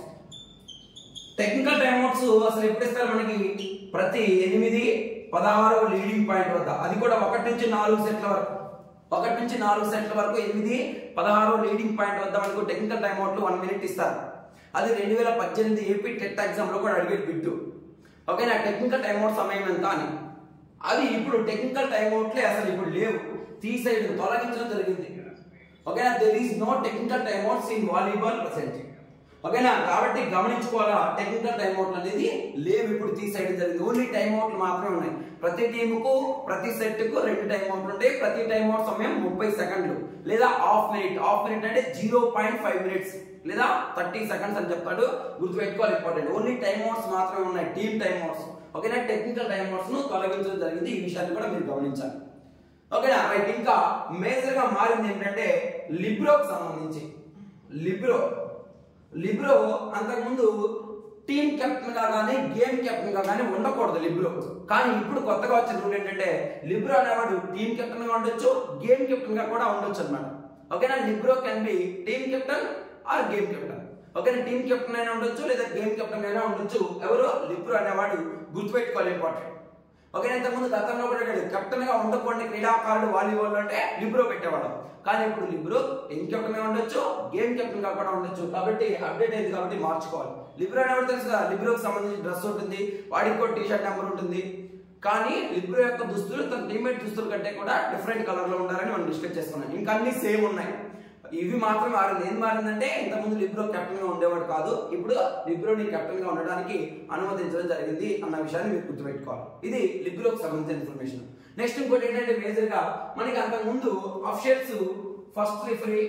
technical time outs అసలు ఎప్పుడు ఇస్తారు మనకి ప్రతి ఎనిమిది పదహారు లీడింగ్ పాయింట్ వద్ద అది కూడా ఒకటి నుంచి నాలుగు సెట్ల వరకు ఒకటి నుంచి నాలుగు సెట్ల వరకు ఎనిమిది పదహారు లీడింగ్ పాయింట్ వద్ద మనకు టెక్నికల్ టైం అవుట్లు వన్ మినిట్ ఇస్తారు అది రెండు వేల పద్దెనిమిది ఏపీ టెట్ ఎగ్జామ్ లో కూడా అడిగేది బిట్టు ఓకేనా టెక్నికల్ టైం అవుట్ సమయం ఎంత అని అది ఇప్పుడు టెక్నికల్ టైం అవుట్లే అసలు ఇప్పుడు లేవు తీసేయడం తొలగించడం జరిగింది ఓకేనా there is no technical time outs in volleyball present ఓకేనా కాబట్టి గమనించుకోవాలా టెక్నికల్ టైం అవుట్లు అనేది లేవు ఇప్పుడు తీసేయడం జరిగింది ఓన్లీ టైం అవుట్లు మాత్రమే ఉన్నాయి ప్రతి టీముకు ప్రతి సెట్ కు రెండు టైం అవుట్లు ఉంటాయి ప్రతి టైం అవుట్ సమయం ముప్పై సెకండ్లు లేదా హాఫ్ మినిట్ హాఫ్ మినిట్ అంటే జీరో పాయింట్ ఫైవ్ మినిట్స్ లేదా థర్టీ సెకండ్స్ అని చెప్తాడు గుర్తుపెట్టుకోవాలి ఇంపార్టెంట్ ఓన్లీ టైం అవుట్స్ మాత్రమే ఉన్నాయి టీమ్ టైం అవుట్స్ ఓకేనా టెక్నికల్ టైం అవుట్స్ ను తొలగించడం జరిగింది ఈ విషయాన్ని కూడా మీరు గమనించాలి ఓకేనా రైట్ ఇంకా మేజర్ గా మారింది ఏంటంటే లిబ్రోకి సంబంధించి లిబ్రో లిబ్రో అంతకుముందు టీమ్ కెప్టెన్ గా కానీ గేమ్ కెప్టెన్ గా కానీ ఉండకూడదు లిబ్రో కానీ ఇప్పుడు కొత్తగా వచ్చిన రూల్ ఏంటంటే లిబ్రో అనేవాడు టీమ్ కెప్టెన్ గా ఉండొచ్చు గేమ్ కెప్టెన్ గా కూడా ఉండొచ్చు అనమాట ఓకేనా libero can be team captain or game captain ఓకేనా టీమ్ కెప్టెన్ అయినా ఉండొచ్చు లేదా గేమ్ కెప్టెన్ అయినా ఉండొచ్చు ఎవరు లిబ్రో అనేవాడు గుర్తుపెట్టుకోవాలి ఇంపార్టెంట్ ఓకే ఇంతకుముందు గతంలో కూడా కెప్టెన్ గా ఉండకుండా క్రీడాకారుడు వాలీబాల్ అంటే లిబ్రో పెట్టేవాడు కానీ ఇప్పుడు లిబ్రో టీమ్ కెప్టెన్ గా ఉండొచ్చు గేమ్ కెప్టెన్ గా కూడా ఉండొచ్చు కాబట్టి అప్డేట్ అయింది కాబట్టి మార్చుకోవాలి లిబ్రో అనేవాడు తెలుసు కదా లిబ్రోకి సంబంధించిన డ్రెస్ ఉంటుంది వాడికి కూడా టీ షర్ట్ నెంబర్ ఉంటుంది కానీ లిబ్రో యొక్క దుస్తులు తన టీమేట్ దుస్తుల కంటే కూడా డిఫరెంట్ కలర్ లో ఉండాలని మనం డిస్కస్ చేసుకున్నాం ఇంకా అన్ని సేమ్ ఉన్నాయి ఇవి మాత్రం మారింది ఏం మారిందంటే ఇంతకుముందు లిబ్రో కెప్టెన్ గా ఉండేవాడు కాదు ఇప్పుడు లిబ్రోని కెప్టెన్ గా ఉండడానికి అనుమతించడం జరిగింది అన్న విషయాన్ని మీరు గుర్తుపెట్టుకోవాలి ఇది లిబ్రోకి సంబంధించిన ఇన్ఫర్మేషన్ నెక్స్ట్ ఇంకోటి ఏంటంటే మేజర్ గా మనకి అంతకు ముందు officials first referee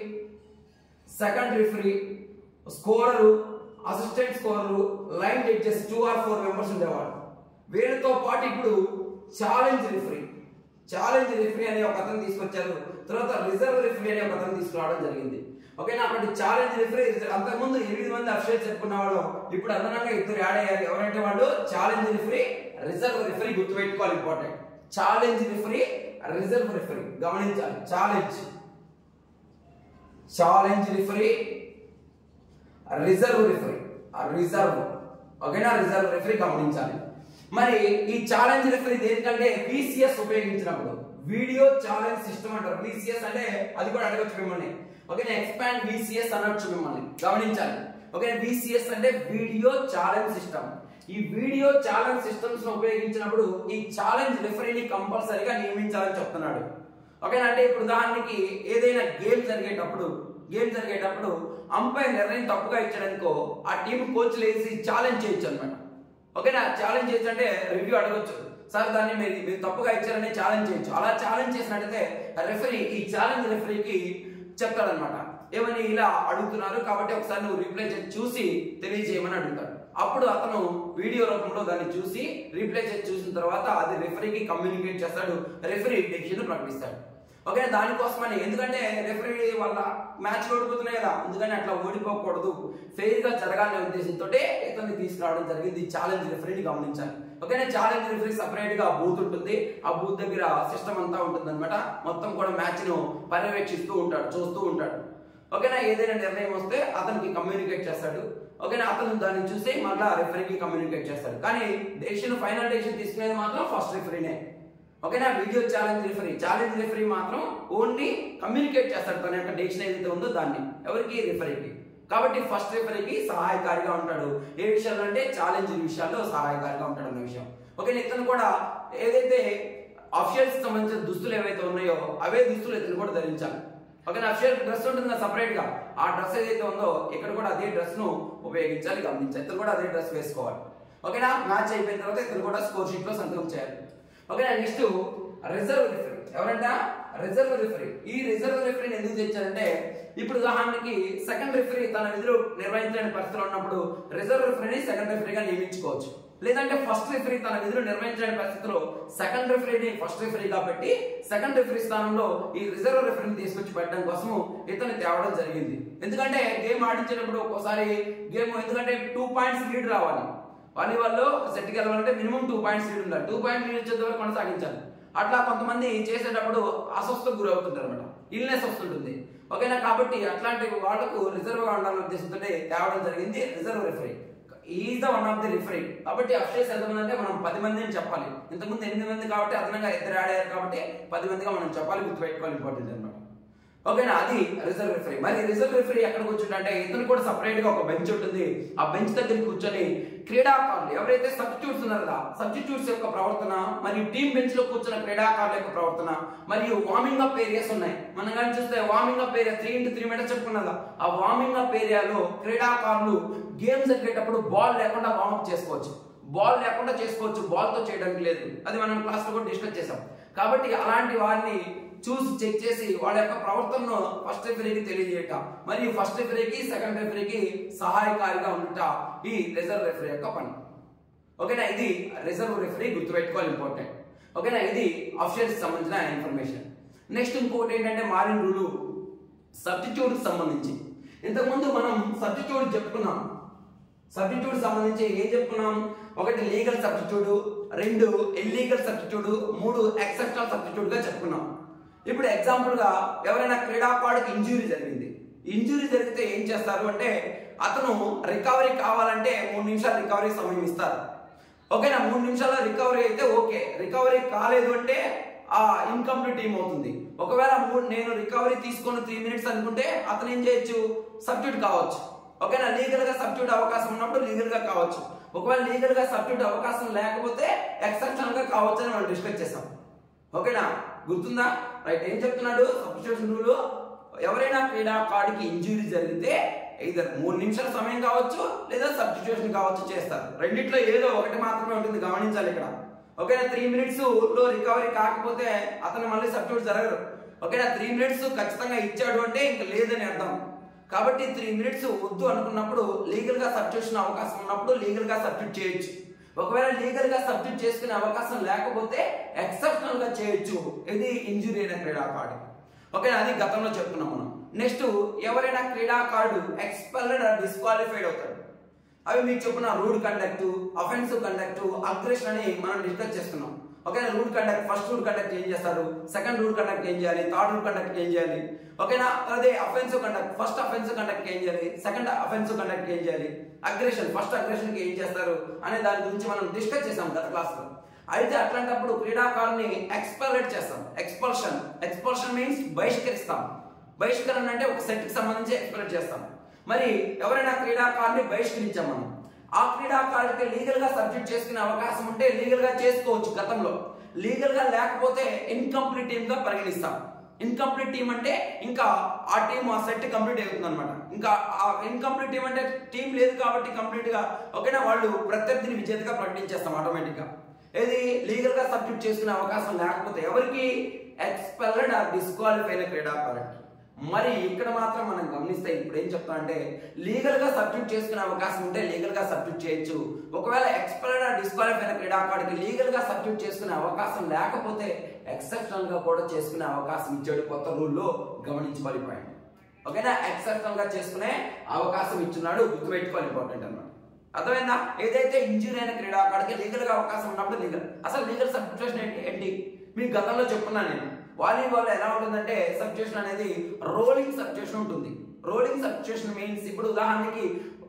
second referee scorer assistant scorer line judges two or four members ఉండేవాడు వీళ్ళతో పాటు ఇప్పుడు ఛాలెంజ్ రిఫరీ ఛాలెంజ్ రిఫరీ అనే ఒక అతను తీసుకొచ్చారు తర్వాత రిజర్వ్ రిఫరీ అనే ఒక అతను తీసుకురావడం జరిగింది ఓకేనా అప్పటి ఛాలెంజ్ రిఫరీ అంతకుముందు ఎనిమిది మంది అఫిషియల్స్ చెప్పుకున్న వాళ్ళు ఇప్పుడు అదనంగా ఇద్దరు యాడ్ అయ్యారు ఎవరంటే వాళ్ళు ఛాలెంజ్ రిఫరీ రిజర్వ్ రిఫరీ గుర్తుపెట్టుకోవాలి important challenge referee reserve referee గమనించాలి challenge challenge referee reserve referee reserve ఓకేనా రిజర్వ్ రిఫరీ గమనించాలి మరి ఈ ఛాలెంజ్ రిఫరీ దేనికంటే విసిఎస్ ఉపయోగించినప్పుడు వీడియో ఛాలెంజ్ సిస్టమ్ అంటారు విసిఎస్ అంటే అది కూడా అడగచ్చు మిమ్మల్ని ఓకే ఎక్స్పాండ్ విసిఎస్ అనొచ్చు మిమ్మల్ని గమనించాలి ఓకే విసిఎస్ అంటే వీడియో ఛాలెంజ్ సిస్టమ్ ఈ వీడియో ఛాలెంజ్ సిస్టమ్స్ ఉపయోగించినప్పుడు ఈ ఛాలెంజ్ రిఫరీని కంపల్సరీగా నియమించాలని చెప్తున్నాడు ఓకేనా అంటే ఇప్పుడు ఉదాహరణకి ఏదైనా గేమ్ జరిగేటప్పుడు గేమ్ జరిగేటప్పుడు అంపైర్ నిర్ణయం తప్పుగా ఇచ్చాడనుకో ఆ టీం కోచ్లు వేసి ఛాలెంజ్ చేయొచ్చు అనమాట ఓకేనా ఛాలెంజ్ చేయొచ్చు అంటే రివ్యూ అడగొచ్చు సార్ దాన్ని మీరు మీరు తప్పుగా ఇచ్చారని ఛాలెంజ్ చేయొచ్చు అలా ఛాలెంజ్ చేసినట్టయితే రెఫరీ ఈ ఛాలెంజ్ రెఫరీకి చెప్తాడనమాట ఏమని ఇలా అడుగుతున్నారు కాబట్టి ఒకసారి నువ్వు రీప్లై చేసి చూసి తెలియజేయమని అడుగుతాడు అప్పుడు అతను వీడియో రూపంలో దాన్ని చూసి రీప్లై చేసి చూసిన తర్వాత అది రెఫరీకి కమ్యూనికేట్ చేస్తాడు రెఫరీ డెసిషన్ ప్రకటిస్తాడు ఓకే దానికోసమని ఎందుకంటే రెఫరీ వాళ్ళ మ్యాచ్ ఓడిపోతున్నాయి కదా అందుకని అట్లా ఓడిపోకూడదు ఫెయిర్ గా జరగాలనే ఉద్దేశంతో ఇతన్ని తీసుకురావడం జరిగింది ఛాలెంజ్ రెఫరీని గమనించాలి ఓకేనా ఛాలెంజ్ రెఫరీ సపరేట్ గా బూత్ ఉంటుంది ఆ బూత్ దగ్గర సిస్టమ్ అంతా ఉంటుంది అనమాట మొత్తం కూడా మ్యాచ్ ను పర్యవేక్షిస్తూ ఉంటాడు చూస్తూ ఉంటాడు ఓకేనా ఏదైనా నిర్ణయం వస్తే అతనికి కమ్యూనికేట్ చేస్తాడు ఓకేనా అతను దాన్ని చూసి మళ్ళా రెఫరీకి కమ్యూనికేట్ చేస్తాడు కానీ డెసిషన్ ఫైనల్ డెసిషన్ తీసుకునేది మాత్రం ఫస్ట్ రెఫరీనే ఓకేనా video challenge referee challenge referee మాత్రం ఓన్లీ కమ్యూనికేట్ చేస్తాడు తన యొక్క డెసిషన్ ఏదైతే ఉందో దాన్ని ఎవరికి రిఫరీకి కాబట్టి ఫస్ట్ రిఫరీకి సహాయకారిగా ఉంటాడు ఏ విషయాలు అంటే ఛాలెంజ్ విషయాల్లో సహాయకారిగా ఉంటాడు అన్న విషయం ఓకే ఇతను కూడా ఏదైతే అఫిషియల్స్ సంబంధించిన దుస్తులు ఏవైతే ఉన్నాయో అవే దుస్తులు ఇతను కూడా ధరించాలి ఓకేనా అఫిషియల్ డ్రెస్ ఉంటుంది సపరేట్ గా ఆ డ్రెస్ ఏదైతే ఉందో ఇక్కడ కూడా అదే డ్రెస్ ను ఉపయోగించాలి గమనించాలి ఇతను కూడా అదే డ్రెస్ వేసుకోవాలి ఓకేనా మ్యాచ్ అయిపోయిన తర్వాత ఇతను కూడా స్కోర్ షీట్ లో సంతకం చేయాలి ఓకేనా నెక్స్ట్ రిజర్వ్ రిఫరీ ఎవరంట రిజర్వ్ రిఫరీ ఈ రిజర్వ్ రిఫరీని ఎందుకు తెచ్చారంటే ఇప్పుడు ఉదాహరణకి సెకండ్ రిఫరీ తన విధులు నిర్వహించలేని పరిస్థితిలో ఉన్నప్పుడు రిజర్వ్ రిఫరీని సెకండ్ రిఫరీగా నియమించుకోవచ్చు లేదంటే ఫస్ట్ రిఫరీ తన విధులు నిర్వహించలేని పరిస్థితిలో సెకండ్ రిఫరీని ఫస్ట్ రిఫరీగా పెట్టి సెకండ్ రిఫరీ స్థానంలో ఈ రిజర్వ్ రిఫరీని తీసుకొచ్చి పెట్టడం కోసం ఇతను తేవడం జరిగింది ఎందుకంటే గేమ్ ఆడించేటప్పుడు ఒక్కోసారి గేమ్ ఎందుకంటే టూ పాయింట్స్ లీడ్ రావాలి వాలీబాల్లో సెట్కి వెళ్ళాలంటే మినిమం టూ పాయింట్స్ లీడ్ ఉండాలి టూ పాయింట్ లీడ్ వచ్చేంత వరకు కొనసాగించాలి అట్లా కొంతమంది చేసేటప్పుడు అస్వస్థకు గురవుతుంటారు అనమాట ఇల్నెస్ వస్తుంటుంది ఓకేనా కాబట్టి అట్లాంటి వాళ్ళకు రిజర్వ్ గా ఉండాలని ఉద్దేశంతో తేవడం జరిగింది reserve referee is the one of the referee కాబట్టి అఫ్షేస్ ఎంతమంది అంటే మనం పది మంది అని చెప్పాలి ఇంతకుముందు ఎనిమిది మంది కాబట్టి అదనంగా ఇద్దరు ఆడారు కాబట్టి పది మందిగా మనం చెప్పాలి గుర్తుపెట్టుకోవాలి ఇంపార్టెంట్ అనమాట ఓకేనా అది రిజర్వ్ రిఫరీ మరి రిజర్వ్ రిఫరీ ఎక్కడ కూర్చుంటే ఇతను కూడా సపరేట్ గా ఒక బెంచ్ ఉంటుంది ఆ బెంచ్ దగ్గర కూర్చొని క్రీడాకారులు ఎవరైతే సబ్స్టిట్యూట్స్ ఉన్నారు కదా సబ్స్టిట్యూట్స్ యొక్క ప్రవర్తన మరియు టీం బెంచ్ లో కూర్చున్న క్రీడాకారుల యొక్క ప్రవర్తన మరియు వార్మింగ్ అప్ ఏరియాస్ ఉన్నాయి మనం కానీ చూస్తే warming up area three into three metres చెప్పుకున్నదా ఆ వార్మింగ్ అప్ ఏరియాలో క్రీడాకారులు గేమ్ జరిగేటప్పుడు బాల్ లేకుండా వార్మప్ చేసుకోవచ్చు బాల్ లేకుండా చేసుకోవచ్చు బాల్ తో చేయడానికి లేదు అది మనం క్లాస్ లో కూడా డిస్కస్ చేసాం కాబట్టి అలాంటి వారిని చూసి చెక్ చేసి వాళ్ళ యొక్క ప్రవర్తనను ఫస్ట్ రిఫరీకి తెలియజేయట మరియు ఫస్ట్ రిఫరీకి సెకండ్ రిఫరీకి సహాయకారిగా ఉంట ఈ రిజర్వ్ రిఫరీ యొక్క పని ఓకేనా ఇది రిజర్వ్ రిఫరీ గుర్తుపెట్టుకోవాలి ఇంపార్టెంట్ ఓకేనా ఇది అఫిషియల్స్ సంబంధించిన ఇన్ఫర్మేషన్ నెక్స్ట్ ఇంకొకటి ఏంటంటే మారిన రూలు సబ్స్టిట్యూట్ సంబంధించి ఇంతకుముందు మనం సబ్స్టిట్యూట్ చెప్పుకున్నాం సబ్స్టిట్యూట్ సంబంధించి ఏం చెప్పుకున్నాం ఒకటి లీగల్ సబ్స్టిట్యూట్ రెండు ఇల్లీగల్ సబ్స్టిట్యూట్ మూడు ఎక్సెప్షనల్ సబ్స్టిట్యూట్ గా చెప్పుకున్నాం ఇప్పుడు ఎగ్జాంపుల్ గా ఎవరైనా క్రీడాకారుడికి ఇంజురీ జరిగింది ఇంజురీ జరిగితే ఏం చేస్తారు అంటే అతను రికవరీ కావాలంటే మూడు నిమిషాలు రికవరీ సమయం ఇస్తారు ఓకేనా మూడు నిమిషాల రికవరీ అయితే ఓకే రికవరీ కాలేదు అంటే ఆ ఇన్కంప్లీట్ టీమ్ అవుతుంది ఒకవేళ మూడు నేను రికవరీ తీసుకొని త్రీ మినిట్స్ అనుకుంటే అతను ఏం చేయొచ్చు సబ్స్టిట్యూట్ కావచ్చు ఓకేనా లీగల్ గా సబ్స్టిట్యూట్ అవకాశం ఉన్నప్పుడు లీగల్ గా కావచ్చు ఒకవేళ లీగల్ గా సబ్స్టిట్యూట్ అవకాశం లేకపోతే ఎక్సెప్షనల్ గా కావచ్చు అని మనం డిస్కస్ చేసాం ఓకేనా గుర్తుందా రైట్ ఏం చెప్తున్నాడు సబ్స్టిట్యూషన్ రూల్ ఎవరైనా క్రీడాకారుడికి ఇంజురీ జరిగితే ఇద్దరు మూడు నిమిషాల సమయం కావచ్చు లేదా సబ్స్టిట్యూషన్ కావచ్చు చేస్తారు రెండిట్లో ఏదో ఒకటి మాత్రమే ఉంటుంది గమనించాలి ఇక్కడ ఓకేనా త్రీ మినిట్స్ లో రికవరీ కాకపోతే అతను మళ్ళీ సబ్స్టిట్యూట్ జరగరు ఓకేనా త్రీ మినిట్స్ ఖచ్చితంగా ఇచ్చాడు అంటే ఇంకా లేదని అర్థం కాబట్టి త్రీ మినిట్స్ వద్దు అనుకున్నప్పుడు లీగల్ గా సబ్స్టిట్యూషన్ అవకాశం ఉన్నప్పుడు లీగల్ గా సబ్స్టిట్యూట్ చేయొచ్చు ఒకవేళ లీగల్ గా సబ్స్టిట్యూట్ చేసుకునే అవకాశం లేకపోతే ఎక్సెప్షనల్ గా చేయొచ్చు ఇది ఇంజురీ అయిన క్రీడాకారుడు ఓకే అది గతంలో చెప్పుకున్నాం మనం నెక్స్ట్ ఎవరైనా క్రీడాకారుడు ఎక్స్పెల్డ్ డిస్క్వాలిఫైడ్ అవుతాడు అవి మీకు చెప్పిన rude conduct offensive conduct aggression అని మనం డిస్కస్ చేస్తున్నాం ఓకేనా rude conduct first rude conduct ఏం చేస్తారు సెకండ్ రూడ్ కండక్ట్ ఏం చేయాలి థర్డ్ రూడ్ కండక్ట్ ఏం చేయాలి ఓకేనా అదే offensive conduct first offensive conduct ఏం చేయాలి సెకండ్ అఫెన్సివ్ కండక్ట్ ఏం చేయాలి అగ్రెషన్ ఫస్ట్ అగ్రెషన్ కి ఏం చేస్తారు అనే దాని గురించి మనం డిస్కస్ చేసాం గత క్లాస్ లో అయితే అట్లాంటప్పుడు క్రీడాకారుని ఎక్స్పల్రేట్ చేస్తాం ఎక్స్పల్షన్ ఎక్స్పల్షన్ మీన్స్ బహిష్కరిస్తాం బహిష్కరణ అంటే ఒక సెట్ కి సంబంధించి ఎక్స్పల్రేట్ చేస్తాం మరి ఎవరైనా క్రీడాకారుని బహిష్కరించాం మనం ఆ క్రీడాకారుడికి లీగల్ గా సబ్జెక్ట్ చేసుకునే అవకాశం ఉంటే లీగల్ గా చేసుకోవచ్చు గతంలో లీగల్ గా లేకపోతే ఇన్కంప్లీట్ టీమ్ గా పరిగణిస్తాం ఇన్కంప్లీట్ టీం అంటే ఇంకా ఆ టీం ఆ సెట్ కంప్లీట్ అవుతుంది అనమాట ఇంకా ఆ ఇన్కంప్లీట్ టీం అంటే టీం లేదు కాబట్టి కంప్లీట్ గా ఓకేనా వాళ్ళు ప్రత్యర్థిని విజేతగా ప్రకటించేస్తాం ఆటోమేటిక్ గా ఏది లీగల్ గా సబ్మిట్ చేసుకునే అవకాశం లేకపోతే ఎవరికి ఎక్స్పెల్డ్ ఆర్ డిస్క్వాలిఫై అయిన క్రీడాకారుడికి మరి ఇక్కడ మాత్రం మనం గమనిస్తే ఇప్పుడు ఏం చెప్తా అంటే లీగల్ గా సబ్మిట్ చేసుకునే అవకాశం ఉంటే లీగల్ గా సబ్మిట్ చేయొచ్చు ఒకవేళ ఎక్స్పైర్డ్ ఆర్ డిస్క్వాలిఫై అయిన క్రీడాకారుడికి లీగల్ గా సబ్మిట్ చేసుకునే అవకాశం లేకపోతే ఎక్సెప్షనల్ గా కూడా చేసుకునే అవకాశం ఇచ్చాడు కొత్త రూల్లో గమనించుకోవాలి పాయింట్ ఓకేనా ఎక్సెప్షనల్ గా చేసుకునే అవకాశం ఇచ్చున్నాడు గుర్తుపెట్టుకోవాలి ఇంపార్టెంట్ అన్నమాట అర్థమైందా ఏదైతే ఇంజురీ అయిన క్రీడాకారుడికి లీగల్ గా అవకాశం ఉన్నప్పుడు లీగల్ అసలు లీగల్ సబ్స్టిట్యూషన్ ఏంటి ఏంటి మీకు గతంలో చెప్పున్నాను నేను వాలీబాల్ ఎలా ఉంటుందంటే సబ్స్టిట్యూషన్ అనేది రోలింగ్ సబ్స్టిట్యూషన్ ఉంటుంది రోలింగ్ సబ్స్టిట్యూషన్ మీన్స్ ఇప్పుడు ఉదాహరణకి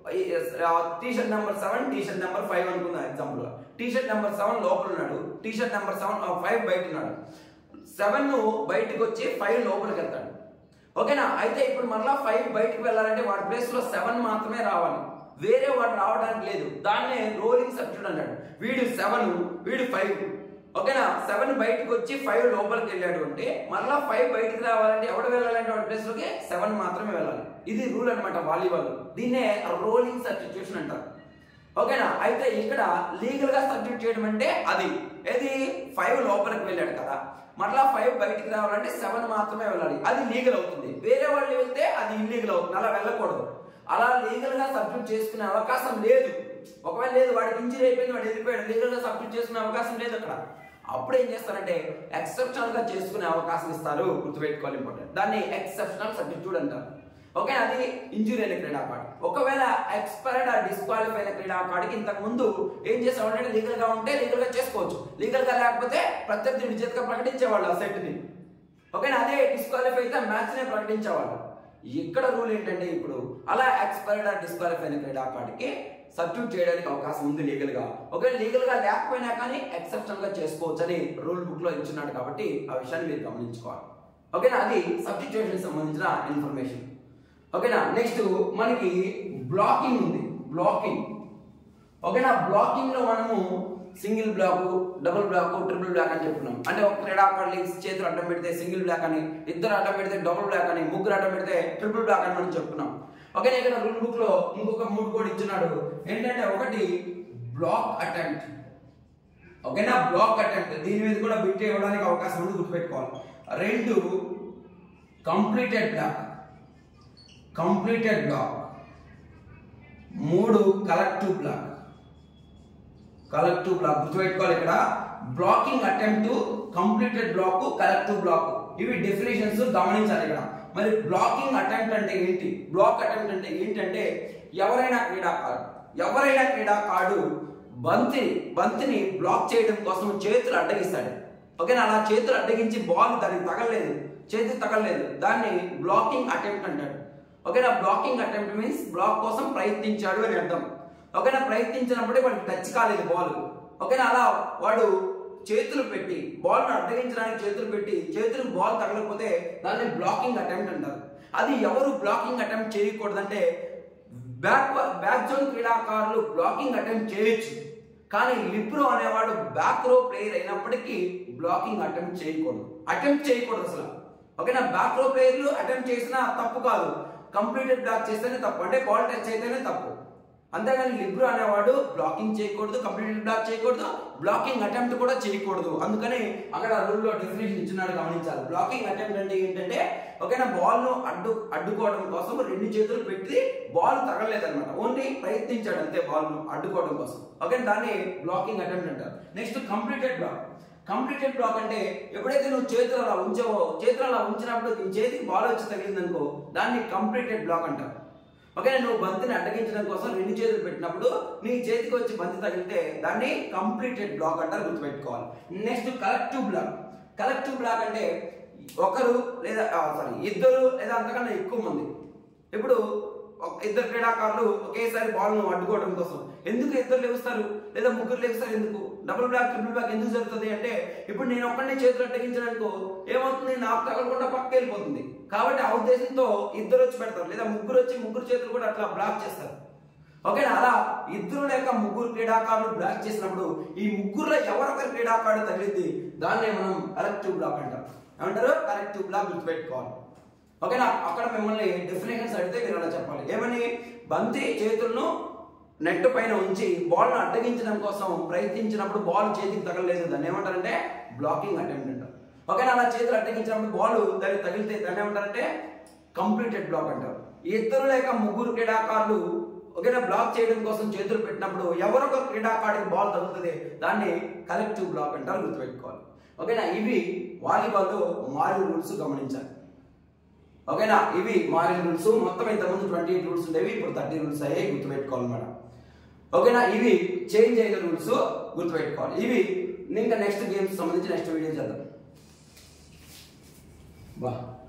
T shirt number seven T shirt number five అనుకుందాం example T shirt number seven లోపల ఉన్నాడు T shirt number seven five బయట ఉన్నాడు సెవెన్ బయటకు వచ్చి ఫైవ్ లోపలికి వెళ్తాడు ఓకేనా అయితే ఇప్పుడు మళ్ళా ఫైవ్ బయటకు వెళ్ళాలంటే వాడి ప్లేస్ లో సెవెన్ మాత్రమే రావాలి వేరే వాడు రావడానికి లేదు దాన్నే రోలింగ్ సబ్స్టిట్యూట్ అన్నాడు వీడు సెవెన్ వీడు ఫైవ్ ఓకేనా సెవెన్ బయటకు వచ్చి ఫైవ్ లోపలికి వెళ్ళాడు అంటే మళ్ళా ఫైవ్ బయటకు రావాలంటే ఎవడు వెళ్ళాలంటే వాడి ప్లేస్ లోకి సెవెన్ మాత్రమే వెళ్ళాలి ఇది రూల్ అనమాట వాలీబాల్ దీన్నే రోలింగ్ సబ్స్టిట్యూషన్ అంటారు ఓకేనా అయితే ఇక్కడ లీగల్ గా సబ్మిట్ చేయడం అంటే అది ఏది ఫైవ్ లోపలికి వెళ్ళాడు కదా మరలా ఫైవ్ బయటికి రావాలంటే సెవెన్ మాత్రమే వెళ్ళాలి అది లీగల్ అవుతుంది వేరే వాళ్ళు వెళ్తే అది ఇల్లీగల్ అవుతుంది అలా వెళ్ళకూడదు అలా లీగల్ గా సబ్మిట్ చేసుకునే అవకాశం లేదు ఒకవేళ లేదు వాడికి ఇంజరీ అయిపోయింది వాడు వెళ్ళిపోయాడు లీగల్ గా సబ్మిట్ చేసుకునే అవకాశం లేదు అక్కడ అప్పుడు ఏం చేస్తారంటే ఎక్సెప్షనల్ గా చేసుకునే అవకాశం ఇస్తారు గుర్తుపెట్టుకోవాలి ఇంపార్టెంట్ దాన్ని ఎక్సెప్షనల్ సబ్స్టిట్యూట్ అంటారు ఓకే అది ఇంజురీ అయిన క్రీడాకారుడు ఒకవేళ ఎక్స్పైర్డ్ ఆ డిస్క్వాలిఫై అయిన క్రీడాకారుడికి ఇంతకు ముందు ఏం చేసేవాడు లీగల్ గా ఉంటే లీగల్ గా చేసుకోవచ్చు లీగల్ గా లేకపోతే ప్రత్యర్థి విజేతగా ప్రకటించేవాళ్ళు ఆ సెట్ ని ఓకేనా అదే డిస్క్వాలిఫై అయితే మ్యాచ్ నే ప్రకటించేవాళ్ళు ఇక్కడ రూల్ ఏంటంటే ఇప్పుడు అలా ఎక్స్పైర్డ్ ఆ డిస్క్వాలిఫై అయిన క్రీడాకారుడికి సబ్స్టిట్యూట్ చేయడానికి అవకాశం ఉంది లీగల్ గా ఒకవేళ లీగల్ గా లేకపోయినా కానీ ఎక్సెప్షన్ గా చేసుకోవచ్చు అని రూల్ బుక్ లో ఇచ్చున్నాడు కాబట్టి ఆ విషయాన్ని మీరు గమనించుకోవాలి ఓకేనా అది సబ్స్టిట్యూషన్ సంబంధించిన ఇన్ఫర్మేషన్ ఓకేనా నెక్స్ట్ మనకి బ్లాకింగ్ ఉంది బ్లాకింగ్ ఓకేనా బ్లాకింగ్ లో మనము single block double block triple block అని చెప్పుకున్నాం అంటే ఒక క్రీడాకారులు చేతులు అడ్డం పెడితే సింగిల్ బ్లాక్ అని ఇద్దరు అడ్డం పెడితే డబుల్ బ్లాక్ అని ముగ్గురు అడ్డం పెడితే ట్రిపుల్ బ్లాక్ అని మనం చెప్పుకున్నాం ఓకేనా ఇక్కడ రూల్ బుక్ లో ఇంకొక మూడు కోడ్ ఇచ్చినాడు ఏంటంటే ఒకటి బ్లాక్ అటెంప్ట్ ఓకేనా బ్లాక్ అటెంప్ట్ దీని మీద కూడా బిట్ ఇవ్వడానికి అవకాశం ఉంది గుర్తుపెట్టుకోవాలి రెండు కంప్లీటెడ్ బ్లాక్ కంప్లీటెడ్ బ్లాక్ మూడు కలెక్టివ్ బ్లాక్ కలెక్టివ్ బ్లాక్ గుర్తుపెట్టుకోవాలి ఇక్కడ blocking attempt completed block collective block ఇవి డెఫినేషన్స్ గమనించాలి ఇక్కడ మరి బ్లాకింగ్ అటెంప్ట్ అంటే ఏంటి బ్లాక్ అటెంప్ట్ అంటే ఏంటంటే ఎవరైనా క్రీడాకారుడు ఎవరైనా క్రీడాకారుడు బంతిని బంతిని బ్లాక్ చేయడం కోసం చేతులు అడ్డగిస్తాడు ఓకేనా అలా చేతులు అడ్డగించి బాల్ దానికి తగలలేదు చేతికి తగలలేదు దాన్ని బ్లాకింగ్ అటెంప్ట్ అంటాడు ఓకేనా బ్లాకింగ్ అటెంప్ట్ మీన్స్ బ్లాక్ కోసం ప్రయత్నించాడు అని అర్థం ఓకేనా ప్రయత్నించినప్పుడే వాడికి టచ్ కాలేదు బాల్ ఓకేనా అలా వాడు చేతులు పెట్టి బాల్ అడ్డగించడానికి చేతులు పెట్టి చేతులకు బాల్ తగలకపోతే దాన్ని బ్లాకింగ్ అటెంప్ట్ అంటారు అది ఎవరు బ్లాకింగ్ అటెంప్ట్ చేయకూడదంటే బ్యాక్ బ్యాక్ జోన్ క్రీడాకారులు బ్లాకింగ్ అటెంప్ట్ చేయొచ్చు కానీ లిప్రో అనేవాడు బ్యాక్ రో ప్లేయర్ అయినప్పటికీ బ్లాకింగ్ అటెంప్ట్ చేయకూడదు అటెంప్ట్ చేయకూడదు అసలు ఓకేనా బ్యాక్ రో ప్లేయర్లు అటెంప్ట్ చేసినా తప్పు కాదు కంప్లీటెడ్ బ్లాక్ చేస్తేనే తప్పు అంటే బాల్ టచ్ అయితేనే తప్పు అంతేగాని లిబ్రో అనేవాడు బ్లాకింగ్ చేయకూడదు కంప్లీటెడ్ బ్లాక్ చేయకూడదు బ్లాకింగ్ అటెంప్ట్ కూడా చేయకూడదు అందుకని అక్కడ రూల్లో డెఫినేషన్ ఇచ్చినాడు గమనించాలి బ్లాకింగ్ అటెంప్ట్ అంటే ఏంటంటే ఓకేనా బాల్ ను అడ్డు అడ్డుకోవడం కోసం రెండు చేతులు పెట్టి బాల్ తగలలేదన్నమాట ఓన్లీ ప్రయత్నించాడు అంతే బాల్ ను అడ్డుకోవడం కోసం ఓకే దాన్ని బ్లాకింగ్ అటెంప్ట్ అంటారు next completed block completed block అంటే ఎప్పుడైతే నువ్వు చేతులు అలా ఉంచావో చేతులు అలా ఉంచినప్పుడు నీ చేతికి బాల్ వచ్చి తగిలింది అనుకో దాన్ని కంప్లీటెడ్ బ్లాక్ అంటారు ఓకే నువ్వు బంతిని అడ్డగించడం కోసం రెండు చేతులు పెట్టినప్పుడు నీ చేతికి వచ్చి బంతి తగిలితే దాన్ని కంప్లీటెడ్ బ్లాక్ అంటారు గుర్తుపెట్టుకోవాలి next collective block collective block అంటే ఒకరు లేదా సారీ ఇద్దరు లేదా అంతకన్నా ఎక్కువ మంది ఇప్పుడు ఒక ఇద్దరు క్రీడాకారులు ఒకేసారి బాల్ ను అడ్డుకోవడం కోసం ఎందుకు ఇద్దరు లేవుస్తారు లేదా ముగ్గురు లేవుస్తారు ఎందుకు డబుల్ బ్లాక్ ట్రిపుల్ బ్లాక్ ఎందుకు జరుగుతుంది అంటే ఇప్పుడు నేను ఒక్కడిని చేతులు అడ్డగించడానికో ఏమవుతుంది నాకు తగలకుండా పక్క వెళ్ళిపోతుంది కాబట్టి ఆ ఉద్దేశంతో ఇద్దరు వచ్చి పెడతారు లేదా ముగ్గురు వచ్చి ముగ్గురు చేతులు కూడా అట్లా బ్లాక్ చేస్తారు ఓకేనా అలా ఇద్దరు లేక ముగ్గురు క్రీడాకారులు బ్లాక్ చేసినప్పుడు ఈ ముగ్గురులో ఎవరొకరు క్రీడాకారుడు తగిలింది దాన్ని మనం కలెక్టివ్ బ్లాక్ అంటాం ఏమంటారు కలెక్టివ్ బ్లాక్ గుర్తుపెట్టుకోవాలి ఓకేనా అక్కడ మిమ్మల్ని డెఫినేషన్స్ అడిగితే మీరు అలా చెప్పాలి ఏమని బంతి చేతులను నెట్ పైన ఉంచి బాల్ను అడ్డగించడం కోసం ప్రయత్నించినప్పుడు బాల్ చేతికి తగలలేదు దాన్ని ఏమంటారంటే బ్లాకింగ్ అటెంప్ట్ అంటారు ఓకేనా అలా చేతులు అడ్డగించినప్పుడు బాల్ దానికి తగిలితే దాన్ని ఏమంటారంటే కంప్లీటెడ్ బ్లాక్ అంటారు ఇద్దరు లేక ముగ్గురు క్రీడాకారులు ఓకేనా బ్లాక్ చేయడం కోసం చేతులు పెట్టినప్పుడు ఎవరొక క్రీడాకారుడికి బాల్ తగులుతుంది దాన్ని కలెక్టివ్ బ్లాక్ అంటారు గుర్తుపెట్టుకోవాలి ఓకేనా ఇవి వాలీబాల్లో మారి రూల్స్ గమనించాలి ఓకేనా ఇవి మారిన రూల్స్ మొత్తం ఇంతకుముందు ట్వంటీ ఎయిట్ రూల్స్ ఉండేవి ఇప్పుడు థర్టీ రూల్స్ అయ్యాయి గుర్తుపెట్టుకోవాలి మేడం ఓకేనా ఇవి చేంజ్ అయిన రూల్స్ గుర్తుపెట్టుకోవాలి ఇవి ఇంకా నెక్స్ట్ గేమ్స్ సంబంధించి నెక్స్ట్ వీడియో చేద్దాం బా